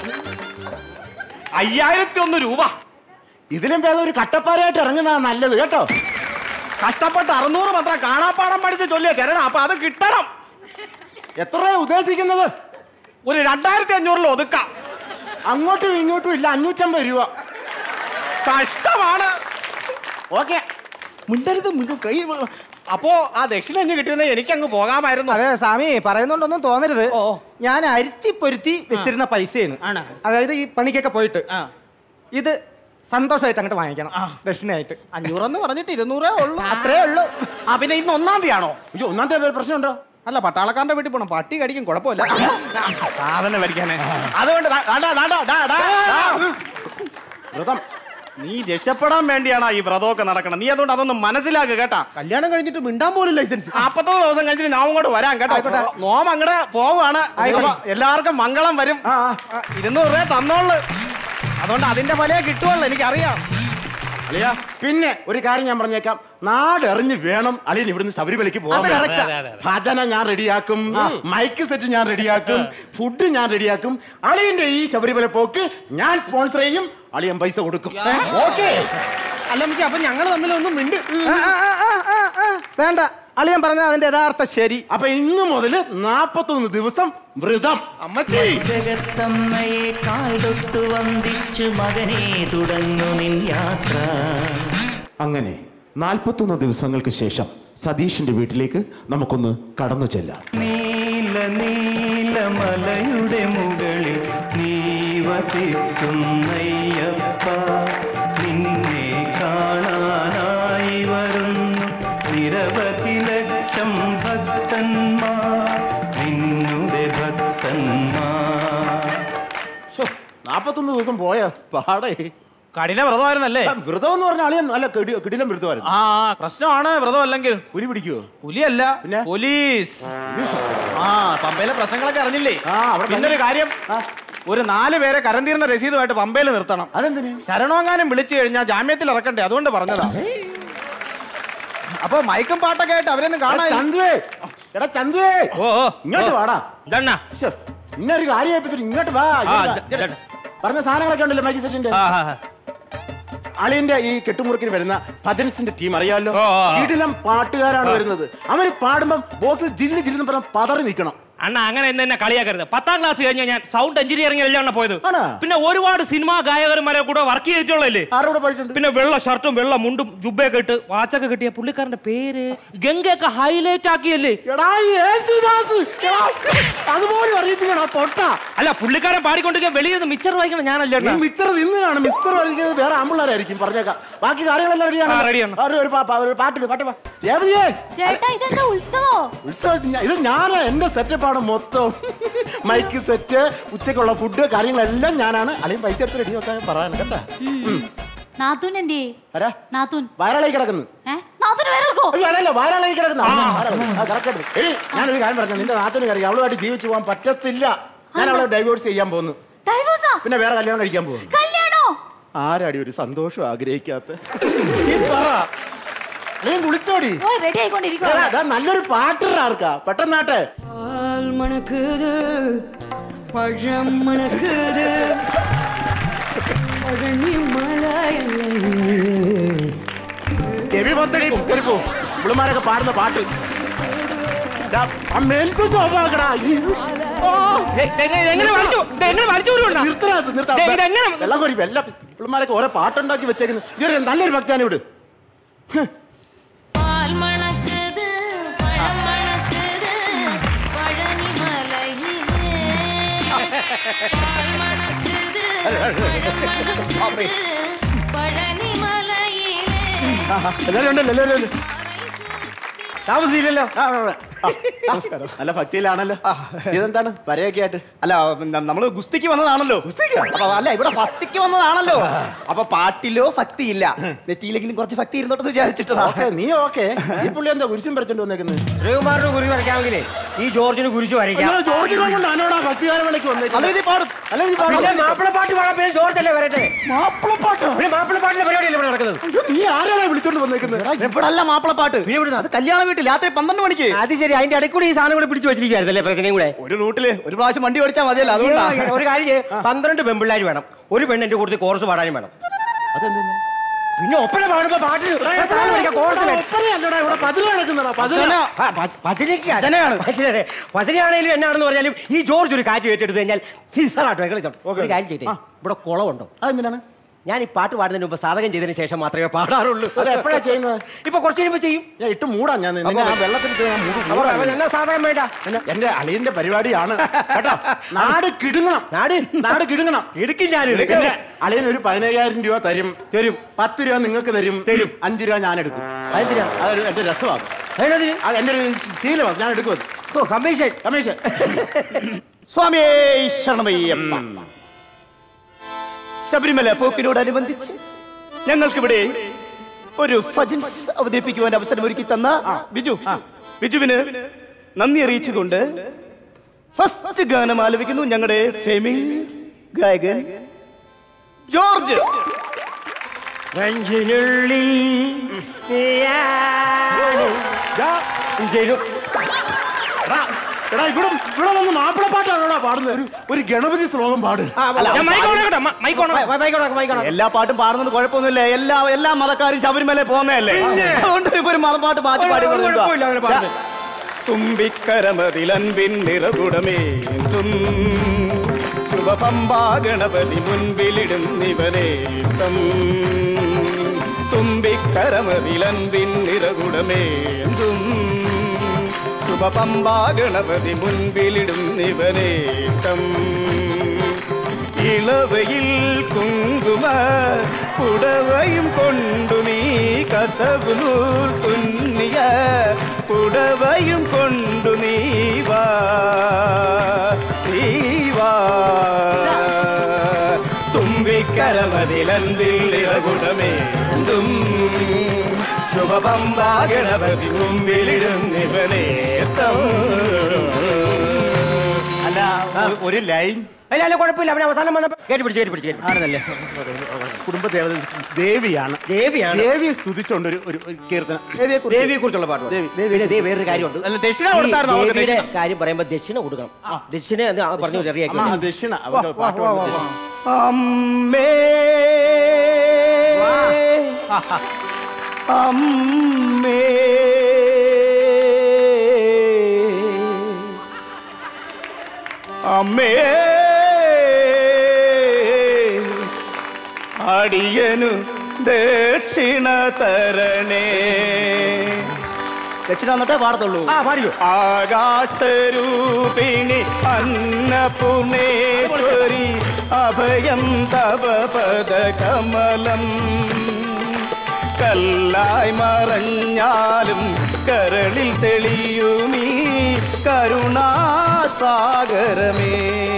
അയ്യായിരത്തി ഒന്ന് രൂപ ഇതിലും ഭേദം ഒരു കട്ടപ്പാറയായിട്ട് ഇറങ്ങുന്നതാ നല്ലത് കേട്ടോ കഷ്ടപ്പെട്ട് അറുന്നൂറ് മാത്രം കാണാപ്പാടം പഠിച്ച് ചൊല്ലിയ ചരണം അപ്പൊ അത് കിട്ടണം എത്രയാ ഉദ്ദേശിക്കുന്നത് ഒരു രണ്ടായിരത്തി അഞ്ഞൂറിൽ ഒതുക്കാം അങ്ങോട്ടും ഇങ്ങോട്ടും ഇല്ല അഞ്ഞൂറ്റമ്പത് രൂപ കഷ്ടമാണ് ഓക്കെ മിണ്ടരുത് മിണ്ടും കൈ വ- അപ്പോ ആ ദക്ഷിണ എഞ്ഞ് കിട്ടിയെന്ന് എനിക്ക് അങ്ങ് പോകാമായിരുന്നു അതെ സ്വാമി പറയുന്നോണ്ടൊന്നും തോന്നരുത് ഞാൻ അരുത്തി പൊരുത്തി വെച്ചിരുന്ന പൈസയാണ് അതായത് ഈ പണിക്കൊക്കെ പോയിട്ട് ഇത് സന്തോഷമായിട്ട് അങ്ങോട്ട് വാങ്ങിക്കണം ദക്ഷിണയായിട്ട് അഞ്ഞൂറെന്ന് പറഞ്ഞിട്ട് ഇരുന്നൂറേ ഉള്ളൂ അത്രേ ഉള്ളൂ ആ പിന്നെ ഇന്ന് ഒന്നാം തീയതി ആണോ അയ്യോ ഒന്നാമത്തെ പേര് പ്രശ്നമുണ്ടോ അല്ല പട്ടാളക്കാരന്റെ വീട്ടിൽ പോണം പട്ടി കടിക്കും കുഴപ്പമില്ല സാധനം മേടിക്കാനേ അതുകൊണ്ട് ദാ- ദാണ്ടാ, ദാണ്ടാ, ഡാ, ഡാ, ഡാ. വ്രതം നീ രക്ഷപ്പെടാൻ വേണ്ടിയാണ് ഈ വ്രതമൊക്കെ നടക്കണം നീ അതുകൊണ്ട് അതൊന്ന് മനസ്സിലാക്കുക കേട്ടാ കല്യാണം കഴിഞ്ഞിട്ട് മിണ്ടാൻ പോലും ലൈസൻസ് നാപ്പത്തൊന്ന് ദിവസം കഴിഞ്ഞിട്ട് ഞാൻ അങ്ങോട്ട് വരാം കേട്ടോ നോം അങ്ങോട്ട് പോവാണ് അപ്പൊ എല്ലാവർക്കും മംഗളം വരും ആ, ഇരുന്നൂറ് രൂപ തന്നോളൂ അതുകൊണ്ട് അതിന്റെ ഫലേ കിട്ടുമല്ലോ എനിക്കറിയാം അളിയ പിന്നെ ഒരു കാര്യം ഞാൻ പറഞ്ഞേക്കാം നാട് എറിഞ്ഞ് വേണം അളിയൻ ഇവിടുന്ന് ശബരിമലയ്ക്ക് പോകാൻ അത് correct ആ. ഭജന ഞാൻ റെഡിയാക്കും മൈക്ക് സെറ്റ് ഞാൻ റെഡിയാക്കും ഫുഡ് ഞാൻ റെഡിയാക്കും അളിയന്റെ ഈ ശബരിമല പോക്ക് ഞാൻ സ്പോൺസർ ചെയ്യും അളിയൻ പൈസ കൊടുക്കും ഓക്കെ അല്ല നമുക്ക് അപ്പൊ ഞങ്ങൾ തമ്മിൽ ഒന്നും മിണ്ട് ആ, ആ, ആ, ആ, ആ. വേണ്ട അളിയൻ പറഞ്ഞ അതിന്റെ യഥാർത്ഥ ശരി അപ്പൊ ഇന്ന് മുതൽ നാപ്പത്തൊന്ന് ദിവസം വ്രതം അമ്മച്ചി ജഗത്തമ്മയെ കാൽതൊട്ടു വന്ദിച്ചു മകനെ തുടങ്ങു നിൻ യാത്ര അങ്ങനെ നാൽപ്പത്തൊന്ന് ദിവസങ്ങൾക്ക് ശേഷം സതീഷിന്റെ വീട്ടിലേക്ക് നമുക്കൊന്ന് കടന്നു ചെല്ലാം നീല നീല മലയുടെ മുകളിൽ നീ വസിക്കുന്നയ്യപ്പ നിന്നെ കാണാനായി വരുന്നു നിരവധി ലക്ഷം ഭക്തന്മാർ നിന്നുടെ ഭക്തന്മാർ നാപ്പത്തൊന്ന് ദിവസം പോയ പാടേ കഠിന വ്രതമായിരുന്നല്ലേ വ്രതം എന്ന് പറഞ്ഞ അളിയൻ നല്ല കിടി- കിടിലം വ്രതമായിരുന്നു ആ പ്രശ്നമാണ് വ്രതം അല്ലെങ്കിൽ പുലി പിടിക്കുവോ പുലിയല്ല പിന്നെ? പോലീസ് ആ പമ്പയിലെ പ്രശ്നങ്ങളൊക്കെ അറിഞ്ഞില്ലേ ആ, അവിടെ പിന്നെ ഒരു കാര്യം ഒരു നാല് പേരെ കരന്തീർന്ന രസീതുമായിട്ട് പമ്പയിൽ നിർത്തണം അതെന്തിന് ശരണോങ്ങാനും വിളിച്ചു കഴിഞ്ഞാൽ ജാമ്യത്തിൽ ഇറക്കണ്ടേ അതുകൊണ്ട് പറഞ്ഞതാ അപ്പൊ മയക്കും പാട്ടൊക്കെ ആയിട്ട് അവരൊന്നും എടാ കാണാൻ ചന്തുവേ എടാ ചന്തുവേ ഓ ഓ ഇങ്ങോട്ട് വാടാ ഇതണ്ണാ ശ്ശെ, ഇന്നൊരു കാര്യം ഏൽപ്പിച്ചിട്ട് ഇങ്ങോട്ട് വാ ഇങ്ങോട്ട് വാ. ഇത- ഇത- പറഞ്ഞ സാധനങ്ങളൊക്കെ ഉണ്ടല്ലോ മൈക്ക് സെറ്റിന്റെ ആ, ആ, ആ. അളിയന്റെ ഈ കെട്ടുമുറുക്കിന് വരുന്ന ഭജൻസിന്റെ ടീം അറിയാമല്ലോ ഓ, ഓ, ഓ. വീട്ടിലും പാട്ടുകാരാണ് വരുന്നത് അവര് പാടുമ്പോ ബോക്സ് ജില്ല് ജില്ലെന്ന് പറഞ്ഞ പതറി നിൽക്കണം അണ്ണ അങ്ങനെ എന്ന് എന്നെ കളിയാക്കരുത് പത്താം ക്ലാസ് കഴിഞ്ഞ ഞാൻ സൗണ്ട് എഞ്ചിനീയറിംഗ് എല്ലാം പോയത് ആണോ? പിന്നെ ഒരുപാട് സിനിമാ ഗായകന്മാരെ കൂടെ വർക്ക് ചെയ്തിട്ടുള്ളല്ലേ ആരോടെ പോയിട്ടുണ്ട് പിന്നെ വെള്ള ഷർട്ടും വെള്ള മുണ്ടും ജുബയൊക്കെ ഇട്ട് വാച്ചൊക്കെ കിട്ടിയ പുള്ളിക്കാരന്റെ പേര് ഗംഗയൊക്കെ ഹൈലൈറ്റ് ആക്കിയല്ലേ എടാ ഈ യേശുദാസ് എടാ, അതുപോലും അറിയത്തില്ലടാ പൊട്ട അല്ല പുള്ളിക്കാരൻ പാടിക്കൊണ്ടിരിക്കാൻ വെളിയിൽ നിന്ന് മിച്ചർ വായിക്കണം ഞാനല്ലേ നീ അണ്ണാ? മിച്ചർ നിന്ന് കാണും മിച്ചർ വരയ്ക്കുന്നത് വേറെ ആമ്പിള്ളേരായിരിക്കും പറഞ്ഞേക്കാം ബാക്കി കാര്യങ്ങളെല്ലാം റെഡിയാണ് ആ, ready ആണ്. ഒരു ഒരു പാ- പാ- ഒരു പാട്ട് പാട്ട് പാ. രേവതിയേ ചേട്ടാ ഇതെന്താ ഉത്സവോ ഉത്സവത്തിന് ഞാൻ- ഇത് ഞാനാ എന്റെ സെറ്റപ്പാണ് മൊത്തം മൈക്ക് സെറ്റ് ഉച്ചക്കുള്ള ഫുഡ് കാര്യങ്ങളെല്ലാം ഞാനാണ് അല്ലെങ്കിൽ പൈസ എടുത്ത് റെഡി വെക്കാൻ പറയാൻ കേട്ടാ നാത്തൂൻ എന്തേ ആരാ നാത്തൂൻ വയറാളായി കിടക്കുന്നു ഏ നാത്തൂന് വേറെ എടുക്കോ അയ്യോ അതല്ല വയറാളായി കിടക്കുന്നു കറക്റ്റ് എടി ഞാനൊരു കാര്യം പറഞ്ഞു നിന്റെ നാത്തിനും കാര്യം അവളുമായിട്ട് ജീവിച്ചു പോകാൻ പറ്റത്തില്ല ഞാൻ അവളെ ഡൈവോഴ്സ് ചെയ്യാൻ പോകുന്നു ഡൈവോഴ്സാ പിന്നെ വേറെ കല്യാണം കഴിക്കാൻ പോകുന്നു കല്യാണോ ആരാടി ഒരു സന്തോഷം ആഗ്രഹിക്കാത്ത നീ പറ നീ വിളിച്ചോടി ഓ റെഡി ആയിക്കൊണ്ടിരിക്കുവാ എടാ, ദാ നല്ലൊരു പാട്ടിറാർക്കാ പെട്ടെന്നാട്ടെ பால் மணக்குது பழம் மணக்குது பழனி மலை ചെവി പൊത്തടി കയറിപ്പോ ഇവളുമാരൊക്കെ പാടുന്ന പാട്ട് ഡാ, ആ main switch off ആക്കടാ. ഈ- ഓ. എങ്ങനെ വലിച്ചു എങ്ങനെ വലിച്ചു നിർത്തടാ ഇത്, നിർത്താ. ദേ, ഇതെങ്ങനെ? വെള്ളം കോരി വെള്ളം ഇവളുമാരൊക്കെ ഓരോ പാട്ടുണ്ടാക്കി വെച്ചേക്കുന്നു ഇതൊരു നല്ലൊരു ഭക്തിയാണ് ഇവിടെ பால் மணக்குது பழம் மணக்குது பழனி மலையிலே பால் மணக்குது பழம் மணக்குது പഴനി മലയിലെ എല്ലാവരും ഉണ്ടല്ലോ എല്ലാവരും ഉണ്ട്. താമസിച്ചില്ലല്ലോ ആ, ആ, ആ. നമസ്കാരം നല്ല ഭക്തിയിലാണല്ലോ ഇതെന്താണ് വരയൊക്കെ ആയിട്ട് അല്ല ന- നമ്മള് ഗുസ്തിക്ക് വന്നതാണല്ലോ അപ്പൊ അല്ല ഇവിടെ ഭക്തിക്ക് വന്നതാണല്ലോ അപ്പൊ പാട്ടിലോ ഭക്തി ഇല്ല നെറ്റിയിലെങ്കിലും കുറച്ച് ഭക്തി ഇരുന്നോട്ട് വിചാരിച്ചിട്ടതാ ഓക്കെ നീ ഓക്കെ ഈ പുള്ളി എന്താ കുരിശും വരച്ചോണ്ട് വന്നേക്കുന്നത് ശ്രീകുമാറിന് കുരി വരയ്ക്കാമെങ്കിലേ ഈ ജോർജിന് കുരിശ് വരയ്ക്കാം എന്നാ ജോർജിനെ കൊണ്ട് അനോടാ ഭക്തികാലവിളക്ക് വന്നേക്കുന്നത് അല്ല ഇത് പാടും അല്ല നീ പാടും പിന്നെ മാപ്പിളപ്പാട്ട് പാടാൻ പേര് ജോർജ് അല്ലേ വരട്ടെ മാപ്പിളപ്പാട്ടോ പിന്നെ മാപ്പിളപ്പാട്ടിന്റെ പരിപാടിയല്ലേ ഇവിടെ നടക്കുന്നത് അയ്യോ, നീ ആരാണ് വിളിച്ചോണ്ട് വന്നേക്കുന്നത് ഇവിടെ അല്ല മാപ്പിളപ്പാട്ട് അത് കല്യാണ വീട്ടിൽ രാത്രി പന്ത്രണ്ട് മണിക്ക് അത് ശരി അതിന്റെ ഇടയ്ക്ക് കൂടി ഈ സാധനം കൂടെ പിടിച്ചു വെച്ചിരിക്കുകയായിരുന്നല്ലേ പ്രശ്നം കൂടെ ഒരു റൂട്ടില് ഒരു പ്രാവശ്യം വണ്ടി ഓടിച്ചാൽ മതിയല്ലോ അതുകൊണ്ടാ ഒരു കാര്യം ചെയ്യ് പന്ത്രണ്ട് പെമ്പിള്ളാർ വേണം ഒരു പെണ്ണിന്റെ കൂടുതൽ കോർസ് പാടാനും വേണം അതെന്താ പിന്നെ ഒപ്പന പാടുമ്പോ പാട്ടിന് കോർസ് വേണം ഒപ്പനയല്ലടാ ഇവിടെ പതില് നടക്കുന്നതാ പതില് ആ, ഭ- ഭജനയ്ക്കാണ്. ഭജനയുടെ. ഭജനയാണേലും എന്നാണെന്ന് പറഞ്ഞാലും ഈ ജോർജ് ഒരു കാറ്റ് ഏറ്റെടുത്ത് കഴിഞ്ഞാൽ സിസറാട്ടോ കളിച്ചോ ഒരു കാര്യം ചെയ്യട്ടെ ഇവിടെ കുളമുണ്ടോ അതെന്തിനാണ് ഞാൻ ഈ പാട്ട് പാടുന്നതിന് മുമ്പ് സാധകം ചെയ്തതിന് ശേഷം മാത്രമേ പാടാറുള്ളൂ അത് എപ്പോഴാ ചെയ്യുന്നത് ഇപ്പൊ കുറച്ച് കഴിയുമ്പോ ചെയ്യും ഞാൻ ഇട്ട് മൂടാ ഞാൻ നിന്നെ ആ വെള്ളത്തിൽ ഇട്ട് ഞാൻ മൂടും. അപ്പൊ മൂടാ അവൻ എന്നാ സാധകം വേണ്ട എന്നെ- എന്റെ അളിയന്റെ പരിപാടിയാണ് കേട്ടോ നാട് കിടുങ്ങണം നാട് നാട് കിടുങ്ങണം എടുക്കും ഞാൻ പിന്നെ അളിയൻ ഒരു പതിനയ്യായിരം രൂപ തരും തരും പത്ത് രൂപ നിങ്ങൾക്ക് തരും തരും അഞ്ച് രൂപ ഞാൻ എടുക്കും അതെന്തിനാ അതൊരു എന്റെ രസമാണ് അതിനതിന് അത് എന്റെ ഒരു ശീലമാണ് ഞാൻ എടുക്കും അത്. ഓ കമ്മീഷൻ കമ്മീഷൻ സ്വാമിയേ ശരണമയ്യപ്പ ശബരിമല പോക്കിനോടനുബന്ധിച്ച് ഞങ്ങൾക്കിവിടെ ഒരു ഫജൻസ് അവതരിപ്പിക്കുവാൻ അവസരം ഒരുക്കി തന്ന ബിജു ബിജുവിന് നന്ദി അറിയിച്ചുകൊണ്ട് ഫസ്റ്റ് ഗാനം ആലപിക്കുന്നു ഞങ്ങളുടെ ഫെമിംഗ് ഗായകൻ ജോർജ് നെഞ്ചിനുള്ളി എടാ ഇവിടെ ഇവിടെ വന്ന് മാപ്പിളപ്പാട്ടാണോടാ പാടുന്നത് ഒരു ഒരു ഗണപതി ശ്ലോകം പാട് എല്ലാ പാട്ടും പാടുന്നത് കുഴപ്പമൊന്നുമില്ല എല്ലാ എല്ലാ മതക്കാരും ശബരിമല പോകുന്നതല്ലേ അതുകൊണ്ട് ഇപ്പൊ ഒരു മതപ്പാട്ട് മാറ്റി പാടി കുഴപ്പമില്ല അവര് പാടുന്നത്. തുമ്പിക്കരമതിലൻപിൻ നിറകുടമേന്തും ശുഭപമ്പാ ഗണപതി മുൻപിലിടുന്നിവനേത്തം തുമ്പിക്കരമതിലൻപിൻ നിറകുടമേന്തും ശുഭപമ്പാ ഗണപതി മുൻപിലിടുന്നിവനേത്തം ഇളവയിൽ കുങ്കുമ പുടവയും കൊണ്ടു നീ കസവു നൂൽ തുന്നിയ പുടവയും കൊണ്ടു നീ വാ നീ വാ തുമ്പിക്കരമതിലന്തിൽ ഇറകുടമേന്തും ശുഭപമ്പാ ഗണപതി മുമ്പിലിടുന്നിവനേത്തം അല്ല ഒ- ഒരു ലൈൻ അല്ല അല്ല കുഴപ്പമില്ല അവൻ അവസാനം വന്നപ്പോ കേട്ടി പിടിച്ചു കേട്ടി പിടിച്ചു ആണെന്നല്ലേ കുടുംബദേവത ദേവിയാണ് ദേവിയാണ് ദേവിയെ സ്തുതിച്ചുകൊണ്ട് ഒരു ഒരു ഒരു കീർത്തനം ദേവിയെ കുറിച്ചുള്ള പാട്ട് ദേവി ദേവി ദേ വേറൊരു കാര്യമുണ്ട് അല്ല, ദക്ഷിണ കൊടുത്തായിരുന്നോ ഈ അവർക്ക് ദേവിയുടെ ദക്ഷിണ? കാര്യം പറയുമ്പോ ദക്ഷിണ കൊടുക്കണം ദക്ഷിണ എന്ന് ആ പറഞ്ഞു റെഡിയാക്കി അമ്മ ദക്ഷിണ അവർക്ക് പാട്ട് പാടുമ്പോൾ ദക്ഷിണ. അമ്മേ അമ്മേ അമ്മേ അടിയനു ദക്ഷിണ തരണേ ദക്ഷിണ എന്നിട്ടേ പാടത്തുള്ളൂ ആ പാടിയോ ആകാശരൂപിണി അന്നപൂർണേശ്വരി അഭയം തവ പദകമലം കല്ലായി മറഞ്ഞാലും കരളിൽ തെളിയുമീ കരുണാസാഗരമേ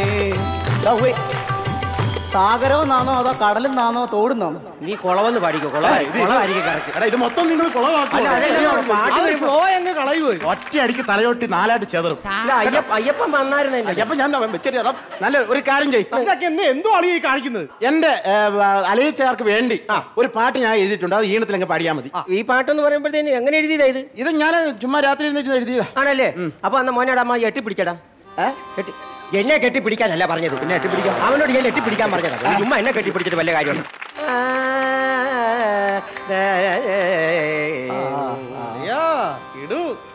സാഗരമെന്നാണോ അതോ കടലെന്നാണോ തോടുന്നാണോ നീ കുളവെന്ന് പാടിക്കോ കുളം കുളമായിരിക്കും കറക്റ്റ് എടാ ഇത് മൊത്തം നിങ്ങൾ കുളമാക്കും അല്ല, അതല്ല, പാട്ട് വരുമ്പോ- ഫ്ലോ അങ്ങ് കളയുവോ ഒറ്റ അടിക്ക് തലയോട്ടി നാലായിട്ട് ചെതറും ഇല്ല, അയ്യപ്പ അയ്യപ്പൻ വന്നായിരുന്നു എന്റെ അപ്പൊ ഞാൻ വെച്ചിട്ട് എടാ, നല്ല ഒരു കാര്യം ചെയ്യും ഇതൊക്കെ എന്നെ എന്തോ അളിയായി കാണിക്കുന്നത് എന്റെ അലയിച്ചാർക്ക് വേണ്ടി ഒരു പാട്ട് ഞാൻ എഴുതിയിട്ടുണ്ട് അത് ഈണത്തിൽ അങ്ങ് പാടിയാൽ മതി ഈ പാട്ടെന്ന് പറയുമ്പോഴത്തേന് എങ്ങനെ എഴുതിയതാ ഇത് ഇത് ഞാൻ ചുമ്മാ രാത്രി ഇരുന്നിട്ട് എഴുതിയതാ ആണല്ലേ അപ്പൊ അന്ന് മോനടാ അമ്മ എട്ടിപ്പിടിച്ചടാ കെട്ടി എന്നെ കെട്ടിപ്പിടിക്കാനല്ല പറഞ്ഞത് പിന്നെ എട്ടിപ്പിടിക്കാം അവനോട് ഞാൻ എട്ടിപ്പിടിക്കാൻ പറഞ്ഞതാ ഒരു ചുമ്മാ എന്നെ കെട്ടിപ്പിടിച്ചിട്ട് വല്ല കാര്യമുണ്ട്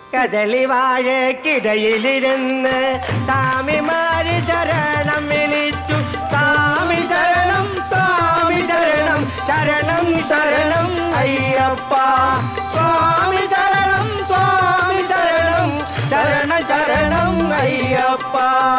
കദളി വാഴക്കിടയിലിരുന്ന് സ്വാമിമാര് ശരണം വിളിച്ചു സ്വാമി ശരണം സ്വാമി ശരണം ശരണം ശരണം അയ്യപ്പ സ്വാമി ശരണം സ്വാമി ശരണം ശരണ ശരണം അയ്യപ്പ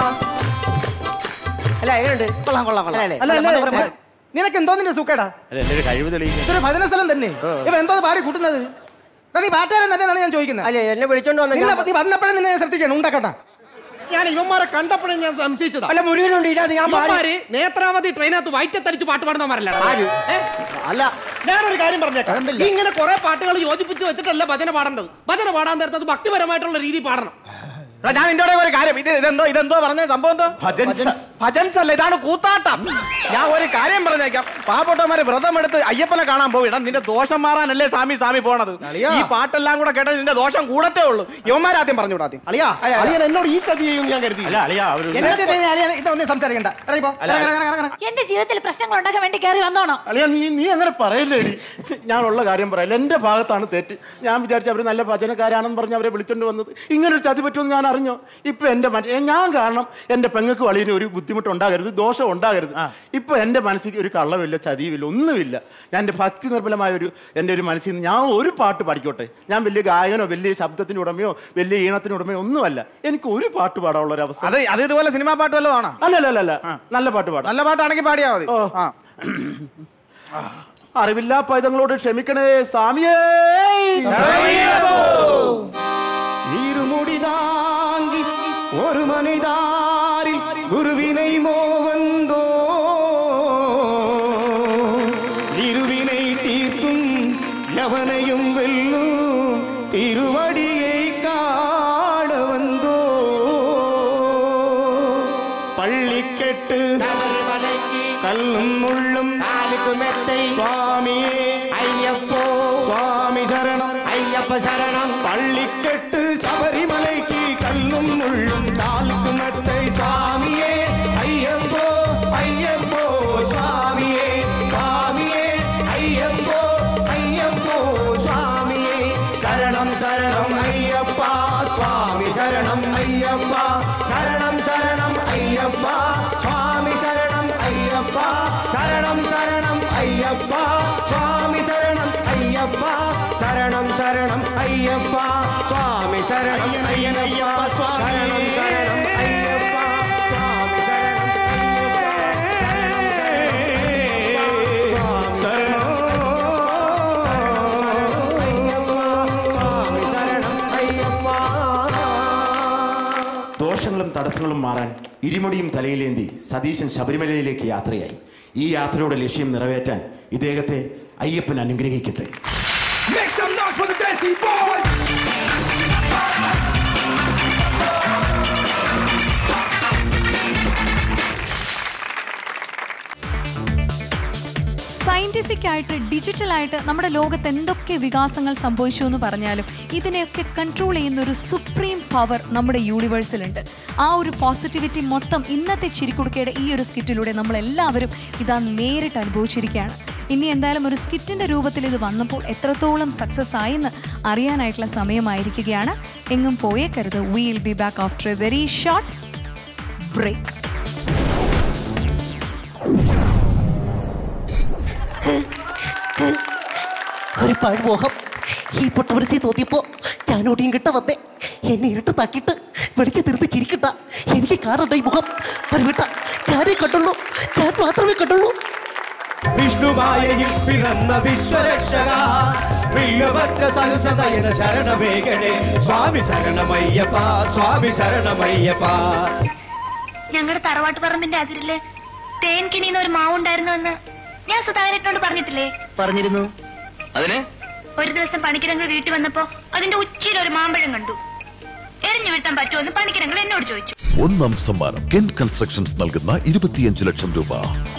അല്ല എങ്ങനെയുണ്ട് കൊള്ളാം കൊള്ളാം കൊള്ളാം അല്ലേ അല്ല അല്ല നിനക്ക് എന്തോ നിന്റെ സൂക്കേടാ എന്റെ ഒരു കഴിവ് തെളിയിക്കും ഇതൊരു ഭജന സ്ഥലം തന്നെ ഇവ എന്തോ പാടി കൂട്ടുന്നത് എടാ, നീ പാട്ടുകാരൻ തന്നെയാണ് ഞാൻ ചോദിക്കുന്നത് അല്ലേ എന്നെ വിളിച്ചോണ്ട് വന്ന നിന്നെ- നീ വന്നപ്പോഴേ നിന്നെ ഞാൻ ശ്രദ്ധിക്കണം ഉണ്ടക്കട്ടാ ഞാൻ ഇവന്മാരെ കണ്ടപ്പോഴേ ഞാൻ സംശയിച്ചതാ അല്ല മുരുകനുണ്ട് ഇതിനകത്ത് ഞാൻ പാടി ഇവന്മാര് നേത്രാവതി ട്രെയിനകത്ത് വയറ്റത്തടിച്ച് പാട്ട് പാടുന്നവരല്ല അല്ല ഞാനൊരു കാര്യം പറഞ്ഞേക്കാം ഈ ഇങ്ങനെ കുറെ പാട്ടുകൾ യോജിപ്പിച്ച് വെച്ചിട്ടല്ല ഭജന പാടേണ്ടത് ഭജന പാടാൻ നേരത്ത് അത് ഭക്തിപരമായിട്ടുള്ള രീതി പാടണം എടാ, ഞാൻ നിന്റെ ഒരു കാര്യം ഇത് ഇതെന്തോ ഇതെന്തോ പറഞ്ഞ സംഭവം എന്തോ ഭജൻസ് ഭജൻസ് അല്ല ഇതാണ് കൂത്താട്ടം ഞാൻ ഒരു കാര്യം പറഞ്ഞേക്കാം പാവപ്പെട്ടവന്മാര് വ്രതം എടുത്ത് അയ്യപ്പനെ കാണാൻ പോകും ഇടാ നിന്റെ ദോഷം മാറാനല്ലേ സ്വാമി സ്വാമി പോണത് ഈ പാട്ടെല്ലാം കൂടെ കേട്ടത് നിന്റെ ദോഷം കൂടത്തേ ഉള്ളൂ യവന്മാരാദ്യം പറഞ്ഞു വിടാ ആദ്യം അളിയാ അളിയൻ എന്നോട് ഈ ചതി ചെയ്യും ഞാൻ കരുതി അല്ല അളിയാ അവര് എന്നിട്ട് നീ അളിയനെ ഇതൊന്നും സംസാരിക്കണ്ട ഇറങ്ങി പോ. ഇറങ്ങ്, ഇറങ്ങ്, ഇറങ്ങ്, ഇറങ്ങ്. എന്റെ ജീവിതത്തിൽ പ്രശ്നങ്ങൾ ഉണ്ടാക്കാൻ വേണ്ടി കയറി വന്നോണോ അളിയാ നീ നീ അങ്ങനെ പറയല്ലേടി ഞാനുള്ള കാര്യം പറയല്ല എന്റെ ഭാഗത്താണ് തെറ്റ് ഞാൻ വിചാരിച്ചു അവർ നല്ല ഭജനക്കാരാണെന്ന് പറഞ്ഞ് അവരെ വിളിച്ചോണ്ട് വന്നത് ഇങ്ങനെ ഒരു ചതി പറ്റുമെന്ന് ഞാൻ അറിഞ്ഞോ ഇപ്പൊ എന്റെ മനസ്സ് ഏ, ഞാൻ കാരണം എന്റെ പെങ്ങൾക്ക് വളിന് ഒരു ബുദ്ധിമുട്ട് ഉണ്ടാകരുത് ദോഷം ഉണ്ടാകരുത് ഇപ്പൊ എന്റെ മനസ്സിൽ ഒരു കള്ളമില്ല ചതിയുമില്ല ഒന്നുമില്ല ഞാൻ എന്റെ ഭക്തി നിർബലമായ ഒരു എന്റെ ഒരു മനസ്സിൽ നിന്ന് ഞാൻ ഒരു പാട്ട് പാടിക്കോട്ടെ ഞാൻ വലിയ ഗായകനോ വലിയ ശബ്ദത്തിന്റെ ഉടമയോ വലിയ ഈണത്തിന്റെ ഉടമയോ ഒന്നുമല്ല എനിക്ക് ഒരു പാട്ട് പാടാനുള്ള ഒരു അവസ്ഥ അത് അത് ഇതുപോലെ സിനിമാ പാട്ട് വല്ലതാണോ അല്ല അല്ല അല്ല, അല്ല നല്ല പാട്ട് പാടാം നല്ല പാട്ടാണെങ്കിൽ പാടിയാ മതി ആ അറിവില്ല പൈതങ്ങളോട് ക്ഷമിക്കണേ സ്വാമിയേ இருமுடி தாங்கி ஒரு மனிதாரில் குருவினை மோவந்தோ இருவினை தீர்க்கும் எவனையும் வெல்லும் திருவடியை காண வந்தோ பள்ளிக்கெட்டு கல்லும் முள்ளும் மெத்தை சுவாமியே ஐயப்போ சுவாமி சரணம் ஐயப்ப சரணம் பள்ளிக்கெட்டு சபரிமலைக்கு கல்லும் முள்ளும் தாளுக்கு மெத்தை சுவாமியே ஐயப்போ ஐயப்போ சுவாமியே சுவாமியே ஐயப்போ ஐயப்போ சுவாமியே சரணம் சரணம் ஐயப்பா சுவாமி சரணம் ஐயப்பா சரணம் சரணம் ஐயப்பா சுவாமி சரணம் ஐயப்பா சரணம் சரணம் ஐயப்பா சுவாமி சரணம் ஐயப்பா சரணம் சரணம் ஐயப்பா சுவாமி சரணம் ஐயப்பா சரணம் சரணம் ஐயப்பா சுவாமி சரணம் ദോഷങ്ങളും തടസ്സങ്ങളും മാറാൻ ഇരുമുടിയും തലയിലേന്തി സതീശൻ ശബരിമലയിലേക്ക് യാത്രയായി ഈ യാത്രയുടെ ലക്ഷ്യം നിറവേറ്റാൻ ഇദ്ദേഹത്തെ അയ്യപ്പൻ അനുഗ്രഹിക്കട്ടെ Make some noise for the Desi Boys! Scientific ആയിട്ട് ഡിജിറ്റൽ ആയിട്ട് നമ്മുടെ ലോകത്ത് എന്തൊക്കെ വികാസങ്ങൾ സംഭവിച്ചു എന്ന് പറഞ്ഞാലും ഇതിനെയൊക്കെ കൺട്രോൾ ചെയ്യുന്ന ഒരു സുപ്രീം പവർ നമ്മുടെ യൂണിവേഴ്സിലുണ്ട് ആ ഒരു പോസിറ്റിവിറ്റി മൊത്തം ഇന്നത്തെ ചിരിക്കുടുക്കയുടെ ഈ ഒരു സ്കിറ്റിലൂടെ നമ്മൾ എല്ലാവരും ഇതാ നേരിട്ട് അനുഭവിച്ചിരിക്കുകയാണ് ഇനി എന്തായാലും ഒരു സ്കിറ്റിന്റെ രൂപത്തിൽ ഇത് വന്നപ്പോൾ എത്രത്തോളം സക്സസ് ആയെന്ന് അറിയാനായിട്ടുള്ള സമയമായിരിക്കുകയാണ് എങ്ങും പോയേക്കരുത് will be back after a very short break ഒരു പഴമോഹം ഈ പൊട്ടമനസി തോന്നിയപ്പോ ഞാൻ ഒടിയും കിട്ട വന്നേ എന്നെ ഇരുട്ട് താക്കിയിട്ട് വെളിച്ച് തിരുന്ന് ചിരിക്കട്ട എനിക്ക് കാണണ്ട ഈ മുഖം പരിവിട്ട ഞാനേ കണ്ടുള്ളൂ ഞാൻ മാത്രമേ കണ്ടുള്ളൂ വിഷ്ണുമായയിൽ പിറന്ന വിശ്വരക്ഷക വില്ലുഭദ്ര സഹസനയന ശരണമേകണേ സ്വാമി ശരണമയ്യപ്പ സ്വാമി ശരണമയ്യപ്പ ഞങ്ങളുടെ തറവാട്ട് പറമ്പിന്റെ അതിരില് തേൻ കിനിയുന്ന ഒരു മാവുണ്ടായിരുന്നു എന്ന് ഞാൻ സുധാകരനോട് പറഞ്ഞിട്ടില്ലേ പറഞ്ഞിരുന്നു അതിന് ഒരു ദിവസം പണിക്കിരങ്ങൾ വീട്ടിൽ വന്നപ്പോ അതിന്റെ ഉച്ചിയിൽ ഒരു മാമ്പഴം കണ്ടു എറിഞ്ഞു വീഴ്ത്താൻ പറ്റുമെന്ന് പണിക്കിരങ്ങൾ എന്നോട് ചോദിച്ചു ഒന്നാം സമ്മാനം കെൻ കൺസ്ട്രക്ഷൻസ് നൽകുന്ന ഇരുപത്തിയഞ്ച് ലക്ഷം രൂപ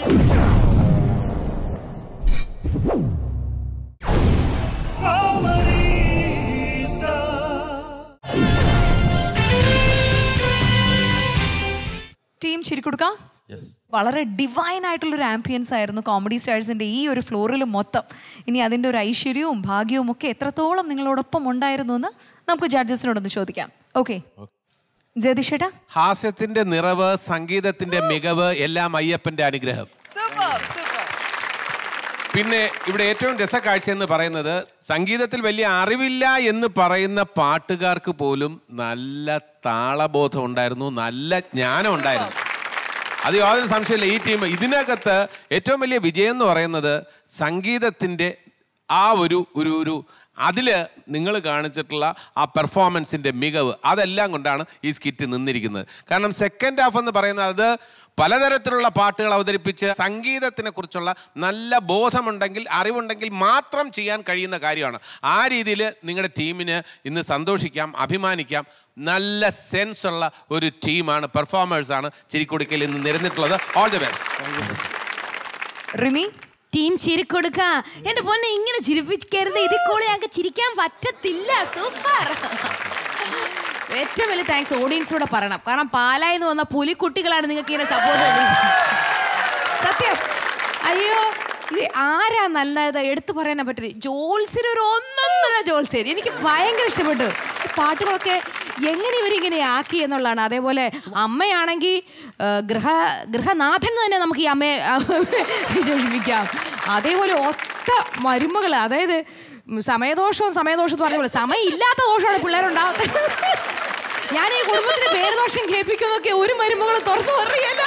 ടീം ചിരിക്കൊടുക്ക വളരെ ഡിവൈൻ ആയിട്ടുള്ള ഒരു ആംബിയൻസ് ആയിരുന്നു കോമഡി സ്റ്റാഴ്സിന്റെ ഈ ഒരു ഫ്ലോറിൽ മൊത്തം ഇനി അതിന്റെ ഒരു ഐശ്വര്യവും ഭാഗ്യവും ഒക്കെ എത്രത്തോളം നിങ്ങളോടൊപ്പം ഉണ്ടായിരുന്നു എന്ന് നമുക്ക് ജഡ്ജസിനോടൊന്ന് ചോദിക്കാം ഓക്കെ ജയതിഷേട്ടാ ഹാസ്യത്തിന്റെ നിറവ് സംഗീതത്തിന്റെ മികവ് എല്ലാം അയ്യപ്പന്റെ അനുഗ്രഹം സൂപ്പർ സൂപ്പർ പിന്നെ ഇവിടെ ഏറ്റവും രസക്കാഴ്ച എന്ന് പറയുന്നത് സംഗീതത്തിൽ വലിയ അറിവില്ല എന്ന് പറയുന്ന പാട്ടുകാർക്ക് പോലും നല്ല താളബോധം ഉണ്ടായിരുന്നു നല്ല ജ്ഞാനം ഉണ്ടായിരുന്നു അത് യാതൊരു സംശയമില്ല ഈ ടീം ഇതിനകത്ത് ഏറ്റവും വലിയ വിജയം എന്ന് പറയുന്നത് സംഗീതത്തിൻ്റെ ആ ഒരു ഒരു ഒരു അതിൽ നിങ്ങൾ കാണിച്ചിട്ടുള്ള ആ പെർഫോമൻസിൻ്റെ മികവ് അതെല്ലാം കൊണ്ടാണ് ഈ സ്കിറ്റ് നിന്നിരിക്കുന്നത് കാരണം സെക്കൻഡ് ഹാഫ് എന്ന് പറയുന്നത് അത് പലതരത്തിലുള്ള പാട്ടുകൾ അവതരിപ്പിച്ച് സംഗീതത്തിനെ കുറിച്ചുള്ള നല്ല ബോധമുണ്ടെങ്കിൽ അറിവുണ്ടെങ്കിൽ മാത്രം ചെയ്യാൻ കഴിയുന്ന കാര്യമാണ് ആ രീതിയിൽ നിങ്ങളുടെ ടീമിന് ഇന്ന് സന്തോഷിക്കാം അഭിമാനിക്കാം നല്ല സെൻസ് ഉള്ള ഒരു ടീമാണ് പെർഫോമേഴ്സാണ് ചിരിക്കുടുക്കയിൽ ഇന്ന് നിരന്നിട്ടുള്ളത് all the best Rimi team Chirikkudukka എന്റെ പൊന്നെ ഇങ്ങനെ ചിരിപ്പിക്കരുത് ഇതിൽ കൂടെ ഞങ്ങൾക്ക് ചിരിക്കാൻ പറ്റത്തില്ല സൂപ്പർ ഏറ്റവും വലിയ താങ്ക്സ് ഓഡിയൻസിനോട് പറയണം കാരണം പാലായിൽ നിന്ന് വന്ന പുലിക്കുട്ടികളാണ് നിങ്ങൾക്ക് ഇങ്ങനെ സപ്പോർട്ട് സത്യം അയ്യോ ഇത് ആരാ നല്ലത് എടുത്തു പറയാൻ പറ്റില്ല ജോൽസിന് ഒരു ഒന്നൊന്നര ജോൽസിന് എനിക്ക് ഭയങ്കര ഇഷ്ടപ്പെട്ടു ഈ പാട്ടുകളൊക്കെ എങ്ങനെ ഇവരിങ്ങനെ ആക്കി എന്നുള്ളതാണ് അതേപോലെ അമ്മയാണെങ്കിൽ ഗൃഹ ഗൃഹനാഥൻ എന്ന് തന്നെ നമുക്ക് ഈ അമ്മയെ വിശേഷിപ്പിക്കാം അതേപോലെ ഒത്ത മരുമകൾ അതായത് സമയദോഷവും സമയദോഷം എന്ന് പറഞ്ഞ പോലെ സമയം ഇല്ലാത്ത ദോഷമാണ് പിള്ളേരുണ്ടാവുന്നത് ഞാൻ ഈ കുടുംബത്തിന് പേരുദോഷം കേൾപ്പിക്കുന്നൊക്കെ ഒരു മരുമകളും തുറന്നു പറയല്ല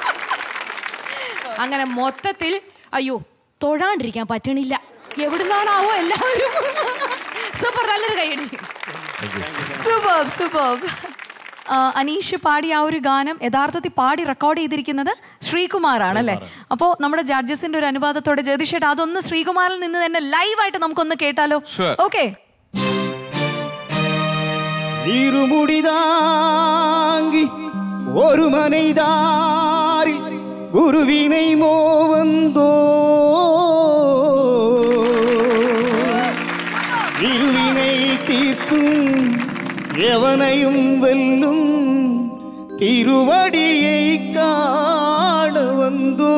അങ്ങനെ മൊത്തത്തിൽ അയ്യോ തൊഴാണ്ടിരിക്കാൻ പറ്റണില്ല എവിടുന്നാണാവോ എല്ലാവരും സൂപ്പർ നല്ലൊരു കൈയടി സൂപ്പർ സൂപ്പർ അനീഷ് പാടിയ ആ ഒരു ഗാനം യഥാർത്ഥത്തിൽ പാടി റെക്കോർഡ് ചെയ്തിരിക്കുന്നത് ശ്രീകുമാറാണ് അല്ലേ അപ്പോൾ നമ്മുടെ ജഡ്ജസിന്റെ ഒരു അനുവാദത്തോടെ ജഗദീഷേട്ട് അതൊന്ന് ശ്രീകുമാറിൽ നിന്ന് തന്നെ ലൈവായിട്ട് നമുക്കൊന്ന് കേട്ടാലോ Sure. ഓക്കെ இருமுடிதாங்கி ஒரு மனைதாரி குருவினை மோவந்தோ இருவினை தீர்க்கும் எவனையும் வெல்லும் திருவடியை காண வந்தோ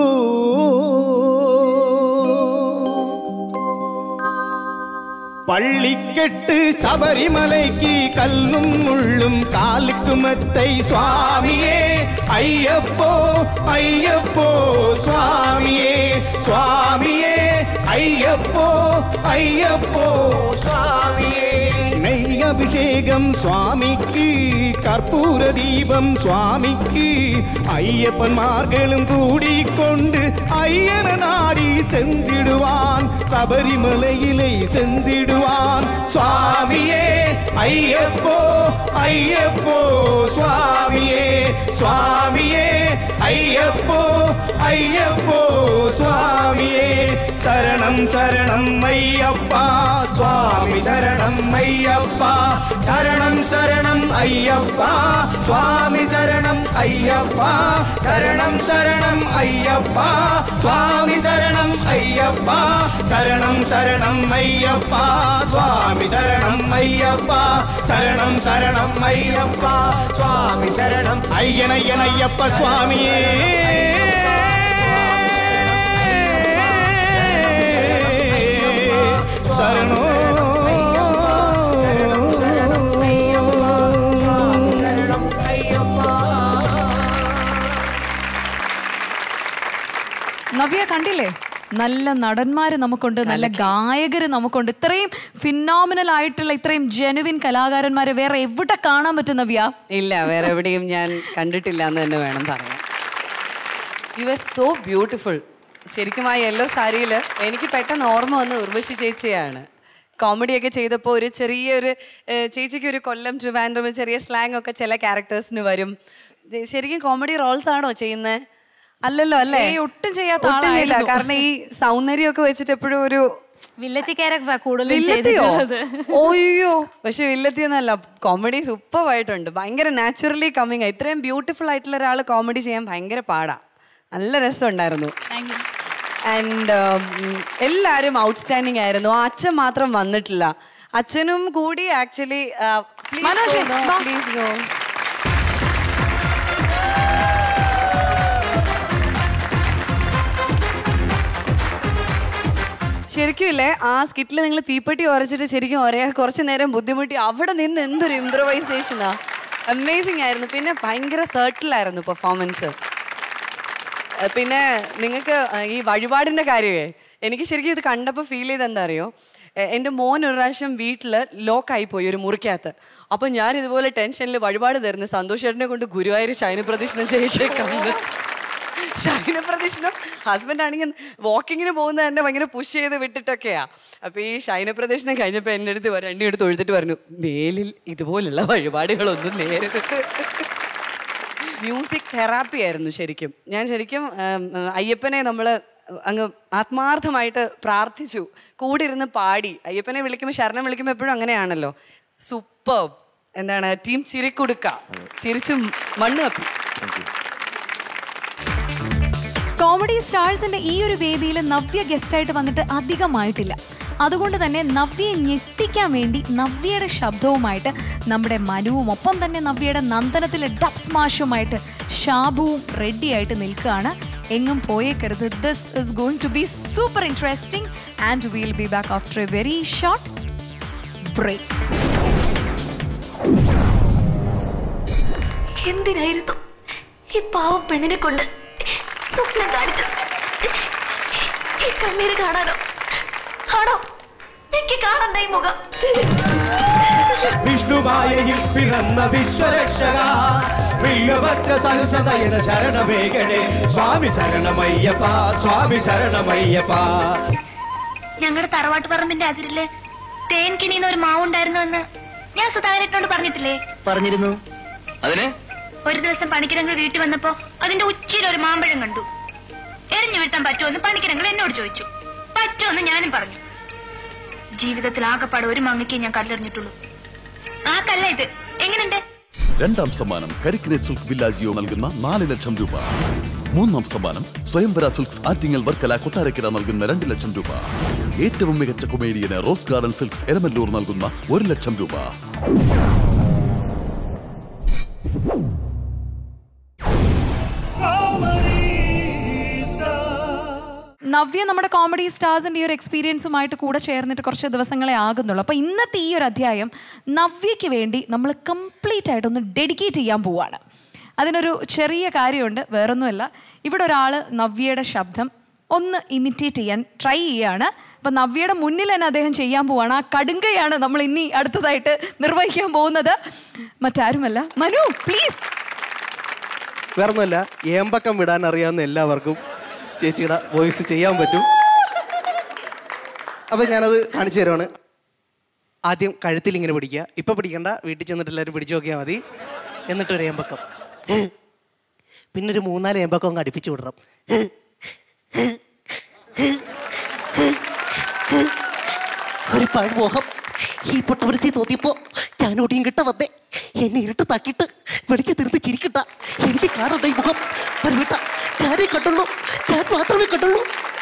பள்ளிக்கெட்டு சபரிமலைக்கு கல்லும் முள்ளும் காலுக்கு மெத்தை சுவாமியே ஐயப்போ ஐயப்போ சுவாமியே சுவாமியே ஐயப்போ ஐயப்போ சுவாமியே நெய் அபிஷேகம் சுவாமிக்கு கற்பூர தீபம் சுவாமிக்கு ஐயப்பன்மார்களும் கூடிக்கொண்டு ஐயன நாடி சென்றிடுவான் சபரிமலையிலே சென்றிடுவான் சுவாமியே ஐயப்போ ஐயப்போ சுவாமியே சுவாமியே ஐயப்போ ஐயப்போ சுவாமியே சரணம் சரணம் ஐயப்பா சுவாமி சரணம் ஐயப்பா சரணம் சரணம் ஐயப்பா சுவாமி சரணம் ஐயப்பா சரணம் சரணம் ஐயப்பா சுவாமி சரணம் ஐயப்பா சரணம் சரணம் ஐயப்பா சுவாமி சரணம் ஐயப்பா சரணம் சரணம் ஐயப்பா சுவாமி சரணம் ஐயன் ஐயன் ஐயப்ப சுவாமியே சரணோ നവ്യ കണ്ടില്ലേ നല്ല നടന്മാര് നമുക്കുണ്ട് നല്ല ഗായകര് നമുക്കുണ്ട് ഇത്രയും ഫിനോമിനൽ ആയിട്ടുള്ള ഇത്രയും ജെനുവിൻ കലാകാരന്മാരെ വേറെ എവിടെ കാണാൻ പറ്റും നവ്യ ഇല്ല വേറെ എവിടെയും ഞാൻ കണ്ടിട്ടില്ല എന്ന് തന്നെ വേണം പറയാൻ യു ആർ സോ ബ്യൂട്ടിഫുൾ ശരിക്കും ആ യെല്ലോ സാരിയിൽ എനിക്ക് പെട്ടെന്ന് ഓർമ്മ വന്ന ഉർവശി ചേച്ചിയാണ് കോമഡിയൊക്കെ ചെയ്തപ്പോൾ ഒരു ചെറിയൊരു ഏഹ്, ചേച്ചിക്ക് ഒരു കൊല്ലം ട്രിവാൻഡ്രം ഒരു ചെറിയ സ്ലാങ് ഒക്കെ ചില ക്യാരക്ടേഴ്സിന് വരും ഇത് ശരിക്കും കോമഡി റോൾസ് ആണോ ചെയ്യുന്നത് അല്ലല്ലോ അല്ലേ ഏയ്, ഒട്ടും ചെയ്യാത്ത ഒട്ടും ഇല്ല. ആളായിരുന്നു. കാരണം ഈ സൗന്ദര്യമൊക്കെ വെച്ചിട്ട് എപ്പോഴും ഒരു വില്ലത്തി ക്യാരക്ടറാ കൂടുതലും വില്ലത്തിയോ ചെയ്തിട്ടുള്ളത് ഓയ്യോ പക്ഷെ വില്ലത്തി എന്നല്ല കോമഡി സൂപ്പറായിട്ടുണ്ട് ഭയങ്കര നാച്ചുറലി കമ്മിങ് ഇത്രയും ബ്യൂട്ടിഫുൾ ആയിട്ടുള്ള ഒരാൾ കോമഡി ചെയ്യാൻ ഭയങ്കര പാടാ നല്ല രസമുണ്ടായിരുന്നു ആൻഡ് എല്ലാവരും ഔട്ട്സ്റ്റാൻഡിങ് ആയിരുന്നു ആ അച്ഛൻ മാത്രം വന്നിട്ടില്ല അച്ഛനും കൂടി ആക്ച്വലി മനോജ്, വാ. പ്ലീസ് ഗോ ശരിക്കും ഇല്ലേ ആ സ്കിറ്റിൽ നിങ്ങൾ തീപ്പെട്ടി ഉരച്ചിട്ട് ശരിക്കും ഒരേ കുറച്ച് നേരം ബുദ്ധിമുട്ടി അവിടെ നിന്ന് എന്തൊരു ഇംപ്രവൈസേഷനാ അമേസിങ് ആയിരുന്നു പിന്നെ ഭയങ്കര സർട്ടിലായിരുന്നു പെർഫോമൻസ് പിന്നെ നിങ്ങൾക്ക് ഈ വഴിപാടിൻ്റെ കാര്യമേ എനിക്ക് ശരിക്കും ഇത് കണ്ടപ്പോൾ ഫീൽ ചെയ്ത് എന്താ അറിയോ എ- എൻ്റെ മോൻ ഒരു പ്രാവശ്യം വീട്ടിൽ ലോക്കായി പോയി ഒരു മുറിക്കകത്ത് അപ്പം ഞാൻ ഇതുപോലെ ടെൻഷനിൽ വഴിപാട് തരുന്നു സന്തോഷേട്ടനെ കൊണ്ട് ഗുരുവായൂർ ശയന പ്രദക്ഷിണം ചെയ്തേക്കാണ് ശയന പ്രദക്ഷിണം ഹസ്ബൻഡ് ആണെങ്കിൽ വാക്കിങ്ങിന് പോകുന്ന എന്നെ ഭയങ്കര പുഷ് ചെയ്ത് വിട്ടിട്ടൊക്കെയാ അപ്പൊ ഈ ശയന പ്രദക്ഷിണം കഴിഞ്ഞപ്പോൾ എൻ്റെ അടുത്ത് വ- രണ്ടും എടുത്ത് ഒഴുത്തിട്ട് പറഞ്ഞു മേലിൽ ഇതുപോലുള്ള വഴിപാടുകളൊന്നും നേരിട്ട് മ്യൂസിക് തെറാപ്പി ആയിരുന്നു ശരിക്കും ഞാൻ ശരിക്കും ഉം, ഉം, അയ്യപ്പനെ നമ്മൾ അങ്ങ് ആത്മാർത്ഥമായിട്ട് പ്രാർത്ഥിച്ചു കൂടെ ഇരുന്ന് പാടി അയ്യപ്പനെ വിളിക്കുമ്പോൾ ശരണം വിളിക്കുമ്പോൾ എപ്പോഴും അങ്ങനെയാണല്ലോ സൂപ്പർ എന്താണ് ടീം ചിരിക്കുടുക്ക ചിരിച്ചു മണ്ണ് കപ്പി കോമഡി സ്റ്റാർസിന്റെ ഈ ഒരു വേദിയിൽ നവ്യ ഗസ്റ്റായിട്ട് വന്നിട്ട് അധികമായിട്ടില്ല അതുകൊണ്ട് തന്നെ നവ്യയെ ഞെട്ടിക്കാൻ വേണ്ടി നവ്യയുടെ ശബ്ദവുമായിട്ട് നമ്മുടെ മനുവും ഒപ്പം തന്നെ നവ്യയുടെ നന്ദനത്തിലെ ഡബ് സ്മാഷുമായിട്ട് ഷാബുവും റെഡി ആയിട്ട് നിൽക്കുകയാണ് എങ്ങും പോയേക്കരുത് this is going to be super interesting and will be back after a very short break എന്തിനായിരുന്നു ഈ പാവം പെണ്ണിനെ കൊണ്ട് സ്വപ്നം കാണിച്ചു ഈ കണ്ണീര് കാണാനോ ആണോ എനിക്ക് കാണണ്ട ഈ മുഖം വിഷ്ണുമായയിൽ പിറന്ന വിശ്വരക്ഷക വില്ലുഭദ്ര സഹസദയന ശരണമേകണേ സ്വാമി ശരണമയ്യപ്പ സ്വാമി ശരണമയ്യപ്പ ഞങ്ങളുടെ തറവാട്ട് പറമ്പിന്റെ അതിരില് തേൻ കിണിയുന്ന ഒരു മാവുണ്ടായിരുന്നു എന്ന് ഞാൻ സുധാകരനോട് പറഞ്ഞിട്ടില്ലേ പറഞ്ഞിരുന്നു അതിന് ഒരു ദിവസം പണിക്കിരങ്ങൾ വീട്ടിൽ വന്നപ്പോ അതിന്റെ ഉച്ചിയിൽ ഒരു മാമ്പഴം കണ്ടു എറിഞ്ഞു വീഴ്ത്താൻ പറ്റുമെന്ന് പണിക്കിരങ്ങൾ എന്നോട് ചോദിച്ചു പറ്റുമെന്ന് ഞാനും പറഞ്ഞു ജീവിതത്തിൽ ആകെപ്പാടെ ഒരു മങ്ങയ്ക്ക് ഞാൻ കല്ലെറിഞ്ഞിട്ടുള്ളൂ ആ കല്ല ഇത് എങ്ങനെയുണ്ട് രണ്ടാം സമ്മാനം കരിക്കിനെ സിൽക്ക് വില്ലാജിയോ നൽകുന്ന നാല് ലക്ഷം രൂപ മൂന്നാം സമ്മാനം സ്വയംവര സിൽക്സ് ആറ്റിങ്ങൽ വർക്കല കൊട്ടാരക്കര നൽകുന്ന രണ്ട് ലക്ഷം രൂപ ഏറ്റവും മികച്ച കൊമേഡിയന് റോസ് ഗാർഡൻ സിൽക്സ് എരമല്ലൂർ നൽകുന്ന ഒരു ലക്ഷം രൂപ നവ്യ നമ്മുടെ കോമഡി സ്റ്റാർസിന്റെ ഈ ഒരു എക്സ്പീരിയൻസുമായിട്ട് കൂടെ ചേർന്നിട്ട് കുറച്ച് ദിവസങ്ങളെ ആകുന്നുള്ളൂ അപ്പോൾ ഇന്നത്തെ ഈ ഒരു അധ്യായം നവ്യയ്ക്ക് വേണ്ടി നമ്മൾ കംപ്ലീറ്റ് ആയിട്ടൊന്ന് ഡെഡിക്കേറ്റ് ചെയ്യാൻ പോവാണ് അതിനൊരു ചെറിയ കാര്യമുണ്ട് വേറൊന്നുമല്ല ഇവിടെ ഒരാൾ നവ്യയുടെ ശബ്ദം ഒന്ന് ഇമിറ്റേറ്റ് ചെയ്യാൻ ട്രൈ ചെയ്യാണ് അപ്പം നവ്യയുടെ മുന്നിൽ തന്നെ അദ്ദേഹം ചെയ്യാൻ പോവാണ് ആ കടുങ്കയാണ് നമ്മൾ ഇനി അടുത്തതായിട്ട് നിർവഹിക്കാൻ പോകുന്നത് മറ്റാരുമല്ല മനു പ്ലീസ് വേറൊന്നുമല്ല ഏമ്പക്കം വിടാൻ അറിയാവുന്ന എല്ലാവർക്കും ചേച്ചിയുടെ വോയിസ് ചെയ്യാൻ പറ്റും അപ്പം ഞാനത് കാണിച്ചു തരുവാണ് ആദ്യം കഴുത്തിൽ ഇങ്ങനെ പിടിക്കുക ഇപ്പം പിടിക്കണ്ട വീട്ടിൽ ചെന്നിട്ട് എല്ലാവരും പിടിച്ചു നോക്കിയാൽ മതി എന്നിട്ടൊരു ഏമ്പക്കം പിന്നെ ഒരു മൂന്നാല് ഏമ്പക്കം അങ്ങ് അടുപ്പിച്ച് വിടണം ഒരു പഴമോഹം ഈ പൊട്ടമനസി തോന്നിയപ്പോ ഞാൻ ഒടിയും കിട്ട വന്നേ എന്നെ ഇരുട്ട് താക്കിയിട്ട് വെളിച്ചു തിരുന്ന് ചിരിക്കട്ട എനിക്ക് കാണണ്ട ഈ മുഖം പരിവിട്ട ഞാനേ കണ്ടുള്ളൂ ഞാൻ മാത്രമേ കണ്ടുള്ളൂ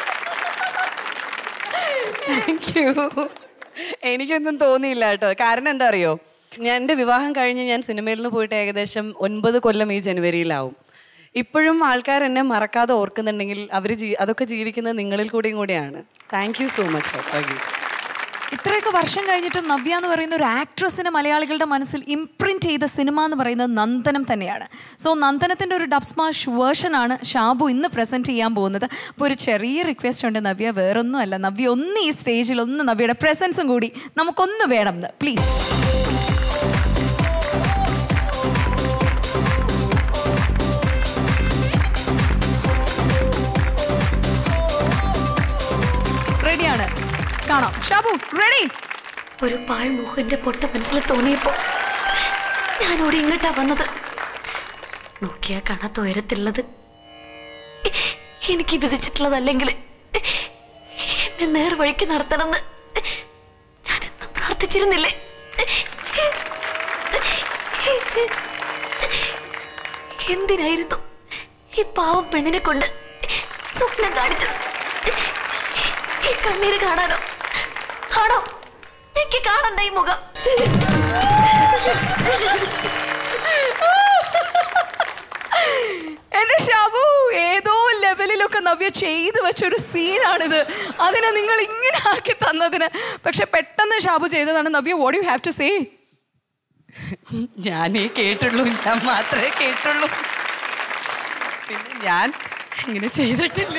താങ്ക് യു എനിക്കൊന്നും തോന്നിയില്ല കേട്ടോ കാരണം എന്താ അറിയോ ഞാൻ എൻ്റെ വിവാഹം കഴിഞ്ഞ് ഞാൻ സിനിമയിൽ നിന്ന് പോയിട്ട് ഏകദേശം ഒൻപത് കൊല്ലം ഈ ജനുവരിയിലാവും ഇപ്പോഴും ആൾക്കാർ എന്നെ മറക്കാതെ ഓർക്കുന്നുണ്ടെങ്കിൽ അവർ അതൊക്കെ ജീവിക്കുന്നത് നിങ്ങളിൽ കൂടെയും കൂടെയാണ് thank you so much thank you ഇത്രയൊക്കെ വർഷം കഴിഞ്ഞിട്ടും നവ്യ എന്ന് പറയുന്ന ഒരു ആക്ട്രസിനെ മലയാളികളുടെ മനസ്സിൽ ഇംപ്രിന്റ് ചെയ്ത സിനിമ എന്ന് പറയുന്നത് നന്ദനം തന്നെയാണ് സോ നന്ദനത്തിൻ്റെ ഒരു ഡബ്സ്മാഷ് വേർഷനാണ് ഷാബു ഇന്ന് പ്രസന്റ് ചെയ്യാൻ പോകുന്നത് അപ്പോൾ ഒരു ചെറിയ റിക്വസ്റ്റ് ഉണ്ട് നവ്യ വേറൊന്നുമല്ല നവ്യ ഒന്ന് ഈ സ്റ്റേജിൽ ഒന്ന് നവ്യയുടെ പ്രസൻസും കൂടി നമുക്കൊന്ന് വേണം പ്ലീസ് റെഡിയാണ് കാണാം ഷാബു റെഡി ഒരു പാഴ്മോഹം എന്റെ പൊട്ട മനസ്സിൽ തോന്നിയപ്പോ ഞാനോട് ഇങ്ങോട്ടാ വന്നത് നോക്കിയാ കാണാത്ത ഉയരത്തിലുള്ളത് എനിക്ക് വിധിച്ചിട്ടുള്ളതല്ലെങ്കിൽ എന്നെ നേർവഴിക്ക് നടത്തണമെന്ന് ഞാൻ എന്നും പ്രാർത്ഥിച്ചിരുന്നില്ലേ എന്തിനായിരുന്നു ഈ പാവം പെണ്ണിനെ കൊണ്ട് സ്വപ്നം കാണിച്ചത് ഈ കണ്ണീര് കാണാനോ ആണോ എനിക്ക് കാണണ്ട ഈ മുഖം എന്റെ ഷാബു ഏതോ ലെവലിലൊക്കെ നവ്യ നവ്യ ചെയ്തു വെച്ചൊരു സീനാണിത് അതിനെ നിങ്ങൾ ഇങ്ങനെ ആക്കി തന്നതിന് പക്ഷെ പെട്ടെന്ന് ഷാബു ചെയ്തതാണ് Navya what you have to say ഞാനേ കേട്ടുള്ളൂ ഞാൻ മാത്രമേ കേട്ടുള്ളൂ പിന്നെ ഞാൻ ഇങ്ങനെ ചെയ്തിട്ടില്ല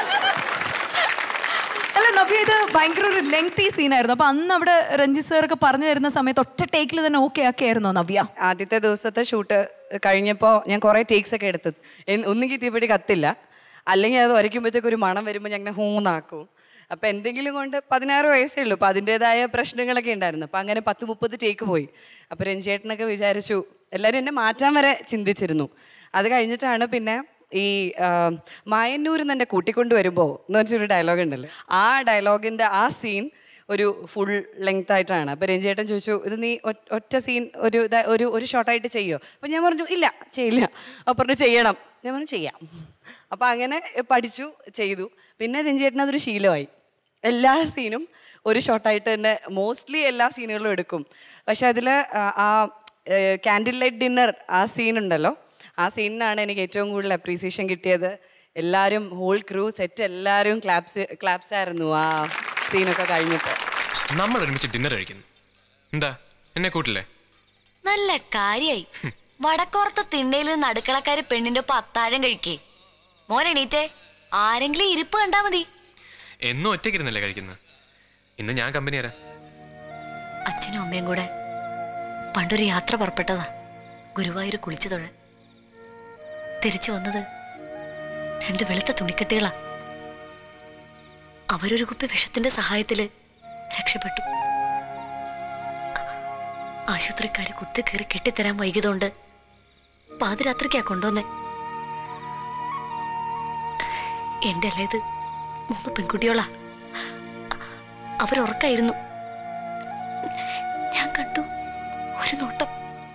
അല്ല നവ്യ ഇത് ഭയങ്കര ഒരു ലെങ്തി സീനായിരുന്നു അപ്പൊ അന്ന് അവിടെ രഞ്ജിത് സാറൊക്കെ പറഞ്ഞു തരുന്ന സമയത്ത് ഒറ്റ ടേക്കിൽ തന്നെ ഓക്കെ ആക്കിയായിരുന്നോ നവ്യ ആദ്യത്തെ ദിവസത്തെ ഷൂട്ട് കഴിഞ്ഞപ്പോൾ ഞാൻ കുറേ ടേക്സ് ഒക്കെ എടുത്തു എൻ- ഒന്നുകിൽ തീപിടി കത്തില്ല അല്ലെങ്കിൽ അത് വരയ്ക്കുമ്പോഴത്തേക്ക് ഒരു മണം വരുമ്പോൾ ഞാൻ ഇങ്ങനെ ഹൂന്നാക്കും അപ്പം എന്തെങ്കിലും കൊണ്ട് പതിനാറ് വയസ്സേ ഉള്ളൂ അപ്പം അതിൻ്റെതായ പ്രശ്നങ്ങളൊക്കെ ഉണ്ടായിരുന്നു അപ്പം അങ്ങനെ പത്ത് മുപ്പത് ടേക്ക് പോയി അപ്പം രഞ്ജേട്ടനൊക്കെ വിചാരിച്ചു എല്ലാവരും എന്നെ മാറ്റാൻ വരെ ചിന്തിച്ചിരുന്നു അത് കഴിഞ്ഞിട്ടാണ് പിന്നെ ഈ ആ, മായന്നൂരിൽ നിന്ന് എന്നെ കൂട്ടിക്കൊണ്ട് വരുമ്പോൾ എന്ന് വെച്ചൊരു ഡയലോഗ് ഉണ്ടല്ലോ ആ ഡയലോഗിൻ്റെ ആ സീൻ ഒരു ഫുൾ ലെങ്ത് ആയിട്ടാണ് അപ്പോൾ രഞ്ജേട്ടൻ ചോദിച്ചു ഇത് നീ ഒ- ഒറ്റ സീൻ ഒരു ഇത- ഒരു ഒരു ഷോർട്ടായിട്ട് ചെയ്യോ അപ്പോൾ ഞാൻ പറഞ്ഞു ഇല്ല ചെയ്യില്ല അപ്പോൾ പറഞ്ഞു ചെയ്യണം ഞാൻ പറഞ്ഞു ചെയ്യാം അപ്പോൾ അങ്ങനെ പഠിച്ചു ചെയ്തു പിന്നെ രഞ്ജേട്ടൻ അതൊരു ശീലമായി എല്ലാ സീനും ഒരു ഷോർട്ടായിട്ട് തന്നെ മോസ്റ്റ്ലി എല്ലാ സീനുകളും എടുക്കും പക്ഷെ അതിൽ ആ ക്യാൻഡിൽ ലൈറ്റ് ഡിന്നർ ആ സീൻ ഉണ്ടല്ലോ ആ സീനിനാണ് എനിക്ക് ഏറ്റവും കൂടുതൽ അപ്രീസിയേഷൻ കിട്ടിയത് എല്ലാവരും ഹോൾ ക്രൂ സെറ്റ് എല്ലാവരും ക്ലാപ്സ് ക്ലാപ്സ് ആയിരുന്നു ആ സീനൊക്കെ കഴിഞ്ഞപ്പോൾ നമ്മൾ ഒരുമിച്ച് ഡിന്നർ കഴിക്കുന്നു എന്താ എന്നെ കൂട്ടില്ലേ നല്ല കാര്യായി വടക്കോർത്ത തിണ്ണയിൽ നിന്ന് അടുക്കളക്കാര് പെണ്ണിന്റെ ഒപ്പം അത്താഴം കഴിക്കേ മോൻ എണീറ്റേ ആരെങ്കിലും ഇരിപ്പ് കണ്ടാ മതി എന്നും ഒറ്റയ്ക്കിരുന്നല്ലേ കഴിക്കുന്നത് ഇന്ന് ഞാൻ കമ്പനി തരാം അച്ഛനും അമ്മയും കൂടെ പണ്ടൊരു യാത്ര പുറപ്പെട്ടതാ ഗുരുവായൂർ കുളിച്ചു തൊഴാൻ തിരിച്ചു വന്നത് രണ്ട് വെളുത്ത തുണിക്കെട്ടുകളാ അവരൊരു കുപ്പി വിഷത്തിന്റെ സഹായത്തില് രക്ഷപ്പെട്ടു ആശുപത്രിക്കാര് കുത്തിക്കേറി കെട്ടിത്തരാൻ വൈകിയതുകൊണ്ട് പാതിരാത്രിക്കാ കൊണ്ടുവന്നേ എന്റെ അല്ലേത് മൂന്ന് പെൺകുട്ടികളാ അവരുറക്കായിരുന്നു ഞാൻ കണ്ടു ഒരു നോട്ടം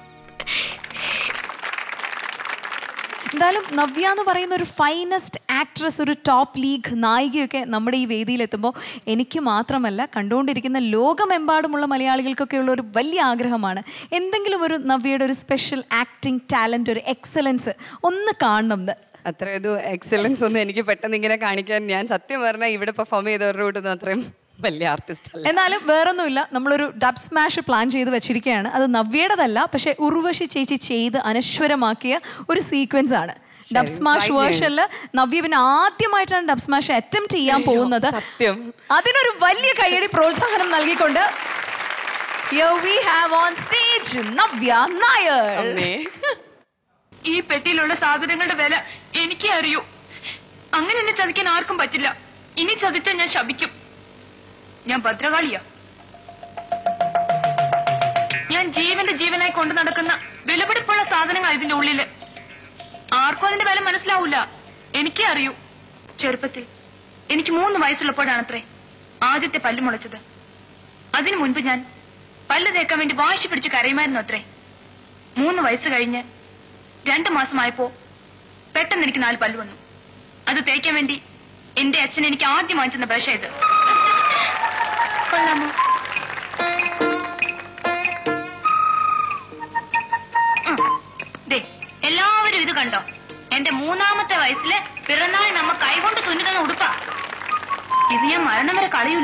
എന്തായാലും നവ്യ എന്ന് പറയുന്ന ഒരു ഫൈനസ്റ്റ് ആക്ട്രസ് ഒരു ടോപ്പ് ലീഗ് നായികയൊക്കെ നമ്മുടെ ഈ വേദിയിൽ എത്തുമ്പോൾ എനിക്ക് മാത്രമല്ല കണ്ടുകൊണ്ടിരിക്കുന്ന ലോകമെമ്പാടുമുള്ള മലയാളികൾക്കൊക്കെ ഉള്ള ഒരു വലിയ ആഗ്രഹമാണ് എന്തെങ്കിലും ഒരു നവ്യയുടെ ഒരു സ്പെഷ്യൽ ആക്ടിങ് ടാലന്റ് ഒരു എക്സലൻസ് ഒന്ന് കാണണം എന്ന് അത്ര ഒരു എക്സലൻസ് ഒന്നും എനിക്ക് പെട്ടെന്ന് ഇങ്ങനെ കാണിക്കാൻ ഞാൻ സത്യം പറഞ്ഞാൽ ഇവിടെ പെർഫോം ചെയ്തവരുടെ കൂട്ടൊന്നും അത്രയും വലിയ ആർട്ടിസ്റ്റ് അല്ല എന്നാലും വേറൊന്നുമില്ല നമ്മളൊരു ഡബ് സ്മാഷ് പ്ലാൻ ചെയ്ത് വെച്ചിരിക്കുകയാണ് അത് നവ്യയുടേതല്ല പക്ഷെ ഉർവശി ചേച്ചി ചെയ്ത് അനശ്വരമാക്കിയ ഒരു സീക്വൻസ് ആണ് ഡബ് ശരി, സ്മാഷ് try ചെയ്യാം. വേർഷനിൽ നവ്യ പിന്നെ ആദ്യമായിട്ടാണ് ഡബ് സ്മാഷ് അറ്റംപ്റ്റ് ചെയ്യാൻ പോകുന്നത് സത്യം അതിനൊരു വലിയ കയ്യടി പ്രോത്സാഹനം നൽകിക്കൊണ്ട് Here we have on stage Navya Nair ഈ പെട്ടിയിലുള്ള സാധനങ്ങളുടെ വില എനിക്കേ അറിയൂ അങ്ങനെ എന്നെ ചതിക്കാൻ ആർക്കും പറ്റില്ല ഇനി ചതിച്ചാൽ ഞാൻ ശപിക്കും ഞാൻ ഭദ്രകാളിയാ ഞാൻ ജീവന്റെ ജീവനായി കൊണ്ടു നടക്കുന്ന വിലപിടിപ്പുള്ള സാധനങ്ങൾ ഇതിന്റെ ഉള്ളില് ആർക്കും അതിന്റെ വില മനസ്സിലാവൂല എനിക്കേ അറിയൂ ചെറുപ്പത്തിൽ എനിക്ക് മൂന്ന് വയസ്സുള്ളപ്പോഴാണത്രേ ആദ്യത്തെ പല്ല് മുളച്ചത് അതിനു മുൻപ് ഞാൻ പല്ല് തേക്കാൻ വേണ്ടി വാശി പിടിച്ച് കരയുമായിരുന്നു അത്രേ മൂന്ന് വയസ്സ് കഴിഞ്ഞ് രണ്ടു മാസമായപ്പോ പെട്ടെന്ന് എനിക്ക് നാല് പല്ല് വന്നു അത് തേക്കാൻ വേണ്ടി എന്റെ അച്ഛൻ എനിക്ക് ആദ്യം വാങ്ങിച്ചെന്ന ബ്രഷ് ഇത് കൊള്ളാമോ ഉം. ദേ, എല്ലാവരും ഇത് കണ്ടോ എന്റെ മൂന്നാമത്തെ വയസ്സില് പിറന്നാൾ നമ്മ കൈകൊണ്ട് തുന്നി ഉടുപ്പാ ഇത് ഞാൻ മരണം വരെ കളയൂല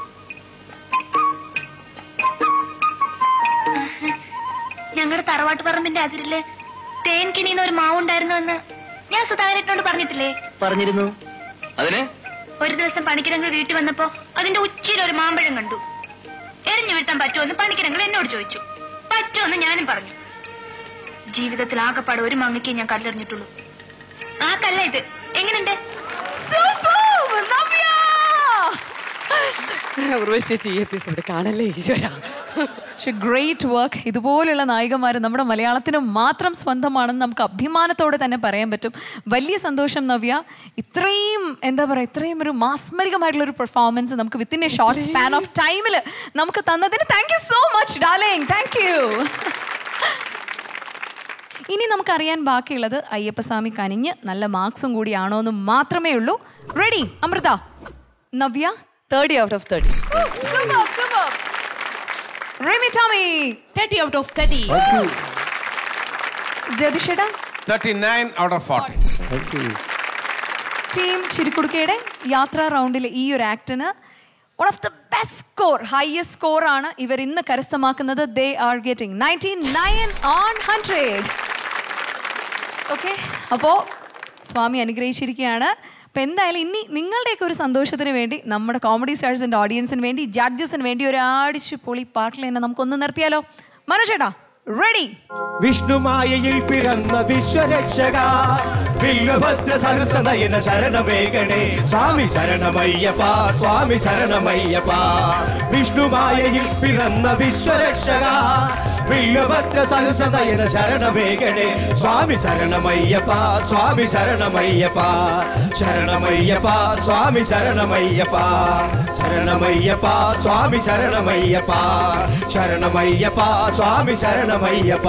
ഞങ്ങളുടെ തറവാട്ട് പറമ്പിന്റെ അതിരില് തേൻ കിണിയുന്ന ഒരു മാവുണ്ടായിരുന്നു എന്ന് ഞാൻ സുധാകരനോട് പറഞ്ഞിട്ടില്ലേ പറഞ്ഞിരുന്നു അതിന് ഒരു ദിവസം പണിക്കിരങ്ങൾ വീട്ടിൽ വന്നപ്പോ അതിന്റെ ഉച്ചിയിൽ ഒരു മാമ്പഴം കണ്ടു എറിഞ്ഞു വീഴ്ത്താൻ പറ്റുമെന്ന് പണിക്കിരങ്ങൾ എന്നോട് ചോദിച്ചു പറ്റുമെന്ന് ഞാനും പറഞ്ഞു ജീവിതത്തിൽ ആകെപ്പാടെ ഒരു മങ്ങയ്ക്ക് ഞാൻ കല്ലെറിഞ്ഞിട്ടുള്ളൂ ആ കല്ല ഇത് എങ്ങനെയുണ്ട് ഉർവശി ചേച്ചി ഈ എപ്പിസോഡ് കാണല്ലേ ഈശ്വര പക്ഷെ ഗ്രേറ്റ് വർക്ക് ഇതുപോലുള്ള നായികമാർ നമ്മുടെ മലയാളത്തിന് മാത്രം സ്വന്തമാണെന്ന് നമുക്ക് അഭിമാനത്തോടെ തന്നെ പറയാൻ പറ്റും വലിയ സന്തോഷം നവ്യ ഇത്രയും എന്താ പറയുക ഇത്രയും ഒരു മാസ്മരികമായിട്ടുള്ള ഒരു പെർഫോമൻസ് നമുക്ക് within a short span of ടൈമിൽ നമുക്ക് തന്നതിന് thank you so much darling thank you ഇനി നമുക്കറിയാൻ ബാക്കിയുള്ളത് അയ്യപ്പസ്വാമി കനിഞ്ഞ് നല്ല മാർക്സും കൂടിയാണോ എന്ന് മാത്രമേ ഉള്ളൂ ready Amritha Navya thirty out of thirty Superb, superb. Remy Tommy. 30 out of 30. ജതിഷേടാ thirty nine out of forty team ചിരിക്കുടുക്കയുടെ യാത്രാ റൗണ്ടിലെ ഈ ഒരു ആക്ടിന് one of the best score highest score ആണ് ഇവർ ഇന്ന് കരസ്ഥമാക്കുന്നത് they are getting ninety nine on hundred okay അപ്പോൾ സ്വാമി അനുഗ്രഹിച്ചിരിക്കുകയാണ് അപ്പം എന്തായാലും ഇനി നിങ്ങളുടെയൊക്കെ ഒരു സന്തോഷത്തിന് വേണ്ടി നമ്മുടെ കോമഡി സ്റ്റാർസിൻ്റെ ഓഡിയൻസിന് വേണ്ടി ജഡ്ജസിന് വേണ്ടി ഒരു ആടിച്ചു പൊളി പാട്ടിൽ തന്നെ നമുക്കൊന്ന് നിർത്തിയാലോ മനോജേട്ടാ റെഡി വിഷ്ണുമായയിൽ പിറന്ന വിശ്വരക്ഷക വില്ലുഭദ്ര സഹസ്രനയന ശരണമേകണേ സ്വാമി ശരണമയ്യപ്പ സ്വാമി ശരണമയ്യപ്പ വിഷ്ണുമായയിൽ പിറന്ന വിശ്വരക്ഷക വില്ലുഭദ്ര സഹസ്രനയന ശരണമേകണേ സ്വാമി ശരണമയ്യപ്പ സ്വാമി ശരണമയ്യപ്പ ശരണമയ്യപ്പ സ്വാമി ശരണമയ്യപ്പ ശരണമയ്യപ്പ സ്വാമി ശരണമയ്യപ്പ ശരണമയ്യപ്പ സ്വാമി ശരണമയ്യപ്പ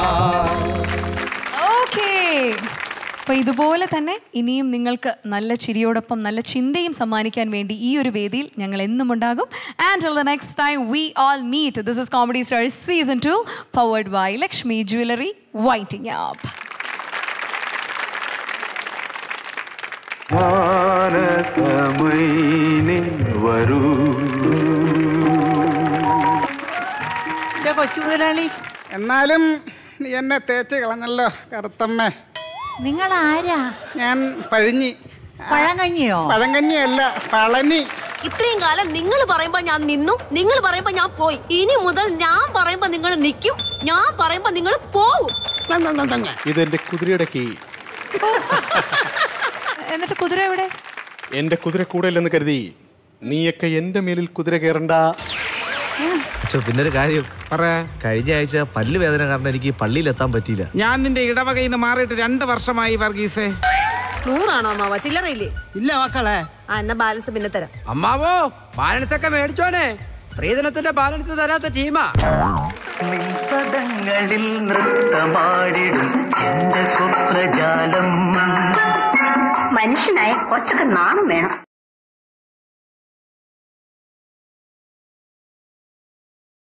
ഓക്കേ അപ്പൊ ഇതുപോലെ തന്നെ ഇനിയും നിങ്ങൾക്ക് നല്ല ചിരിയോടൊപ്പം നല്ല ചിന്തയും സമ്മാനിക്കാൻ വേണ്ടി ഈ ഒരു വേദിയിൽ ഞങ്ങൾ എന്നും ഉണ്ടാകും and the next time we all meet this is comedy star season two powered by Lakshmi jewellery വൈറ്റിംഗ് ആപ്പ് മാനസമൈനി വരൂ കൊച്ചു മുതലാളി എന്നാലും നീ എന്നെ തേച്ച് കളഞ്ഞല്ലോ കറുത്തമ്മേ നിങ്ങൾ ആരാ ഞാൻ പഴിഞ്ഞി പഴങ്കഞ്ഞിയോ പഴങ്കഞ്ഞിയല്ല പളനി ഇത്രയും കാലം നിങ്ങൾ പറയുമ്പോ ഞാൻ നിന്നു നിങ്ങൾ പറയുമ്പോ ഞാൻ പോയി ഇനി മുതൽ ഞാൻ പറയുമ്പോ നിങ്ങൾ നിൽക്കും ഞാൻ പറയുമ്പോ നിങ്ങൾ പോവും ഇതെന്റെ കുതിരയുടെ കീ എന്നിട്ട് കുതിര എവിടെ എന്റെ കുതിര കൂടെയല്ലെന്ന് കരുതി നീയൊക്കെ എന്റെ മേലിൽ കുതിര കയറണ്ട അച്ഛോ പിന്നൊരു കാര്യം പറയാ കഴിഞ്ഞ ആഴ്ച പല്ല് വേദന കാരണം എനിക്ക് പള്ളിയിൽ എത്താൻ പറ്റിയില്ല ഞാൻ നിന്റെ ഇടവകയിൽ നിന്ന് മാറിയിട്ട് രണ്ട് വർഷമായി വർഗീസേ നൂറാണോ അമ്മാവ ചില്ലറയില്ലേ ഇല്ല മക്കളെ ആ എന്നാ ബാലൻസ് പിന്നെ തരാം അമ്മാവോ ബാലൻസ് ഒക്കെ മേടിച്ചോനെ സ്ത്രീധനത്തിന്റെ ബാലൻസ് തരാത്ത ടീമാ പദങ്ങളിൽ നൃത്തമാടിടും എന്റെ സ്വപ്നജാലം മനുഷ്യനായ കൊച്ചൊക്കെ നാണം വേണം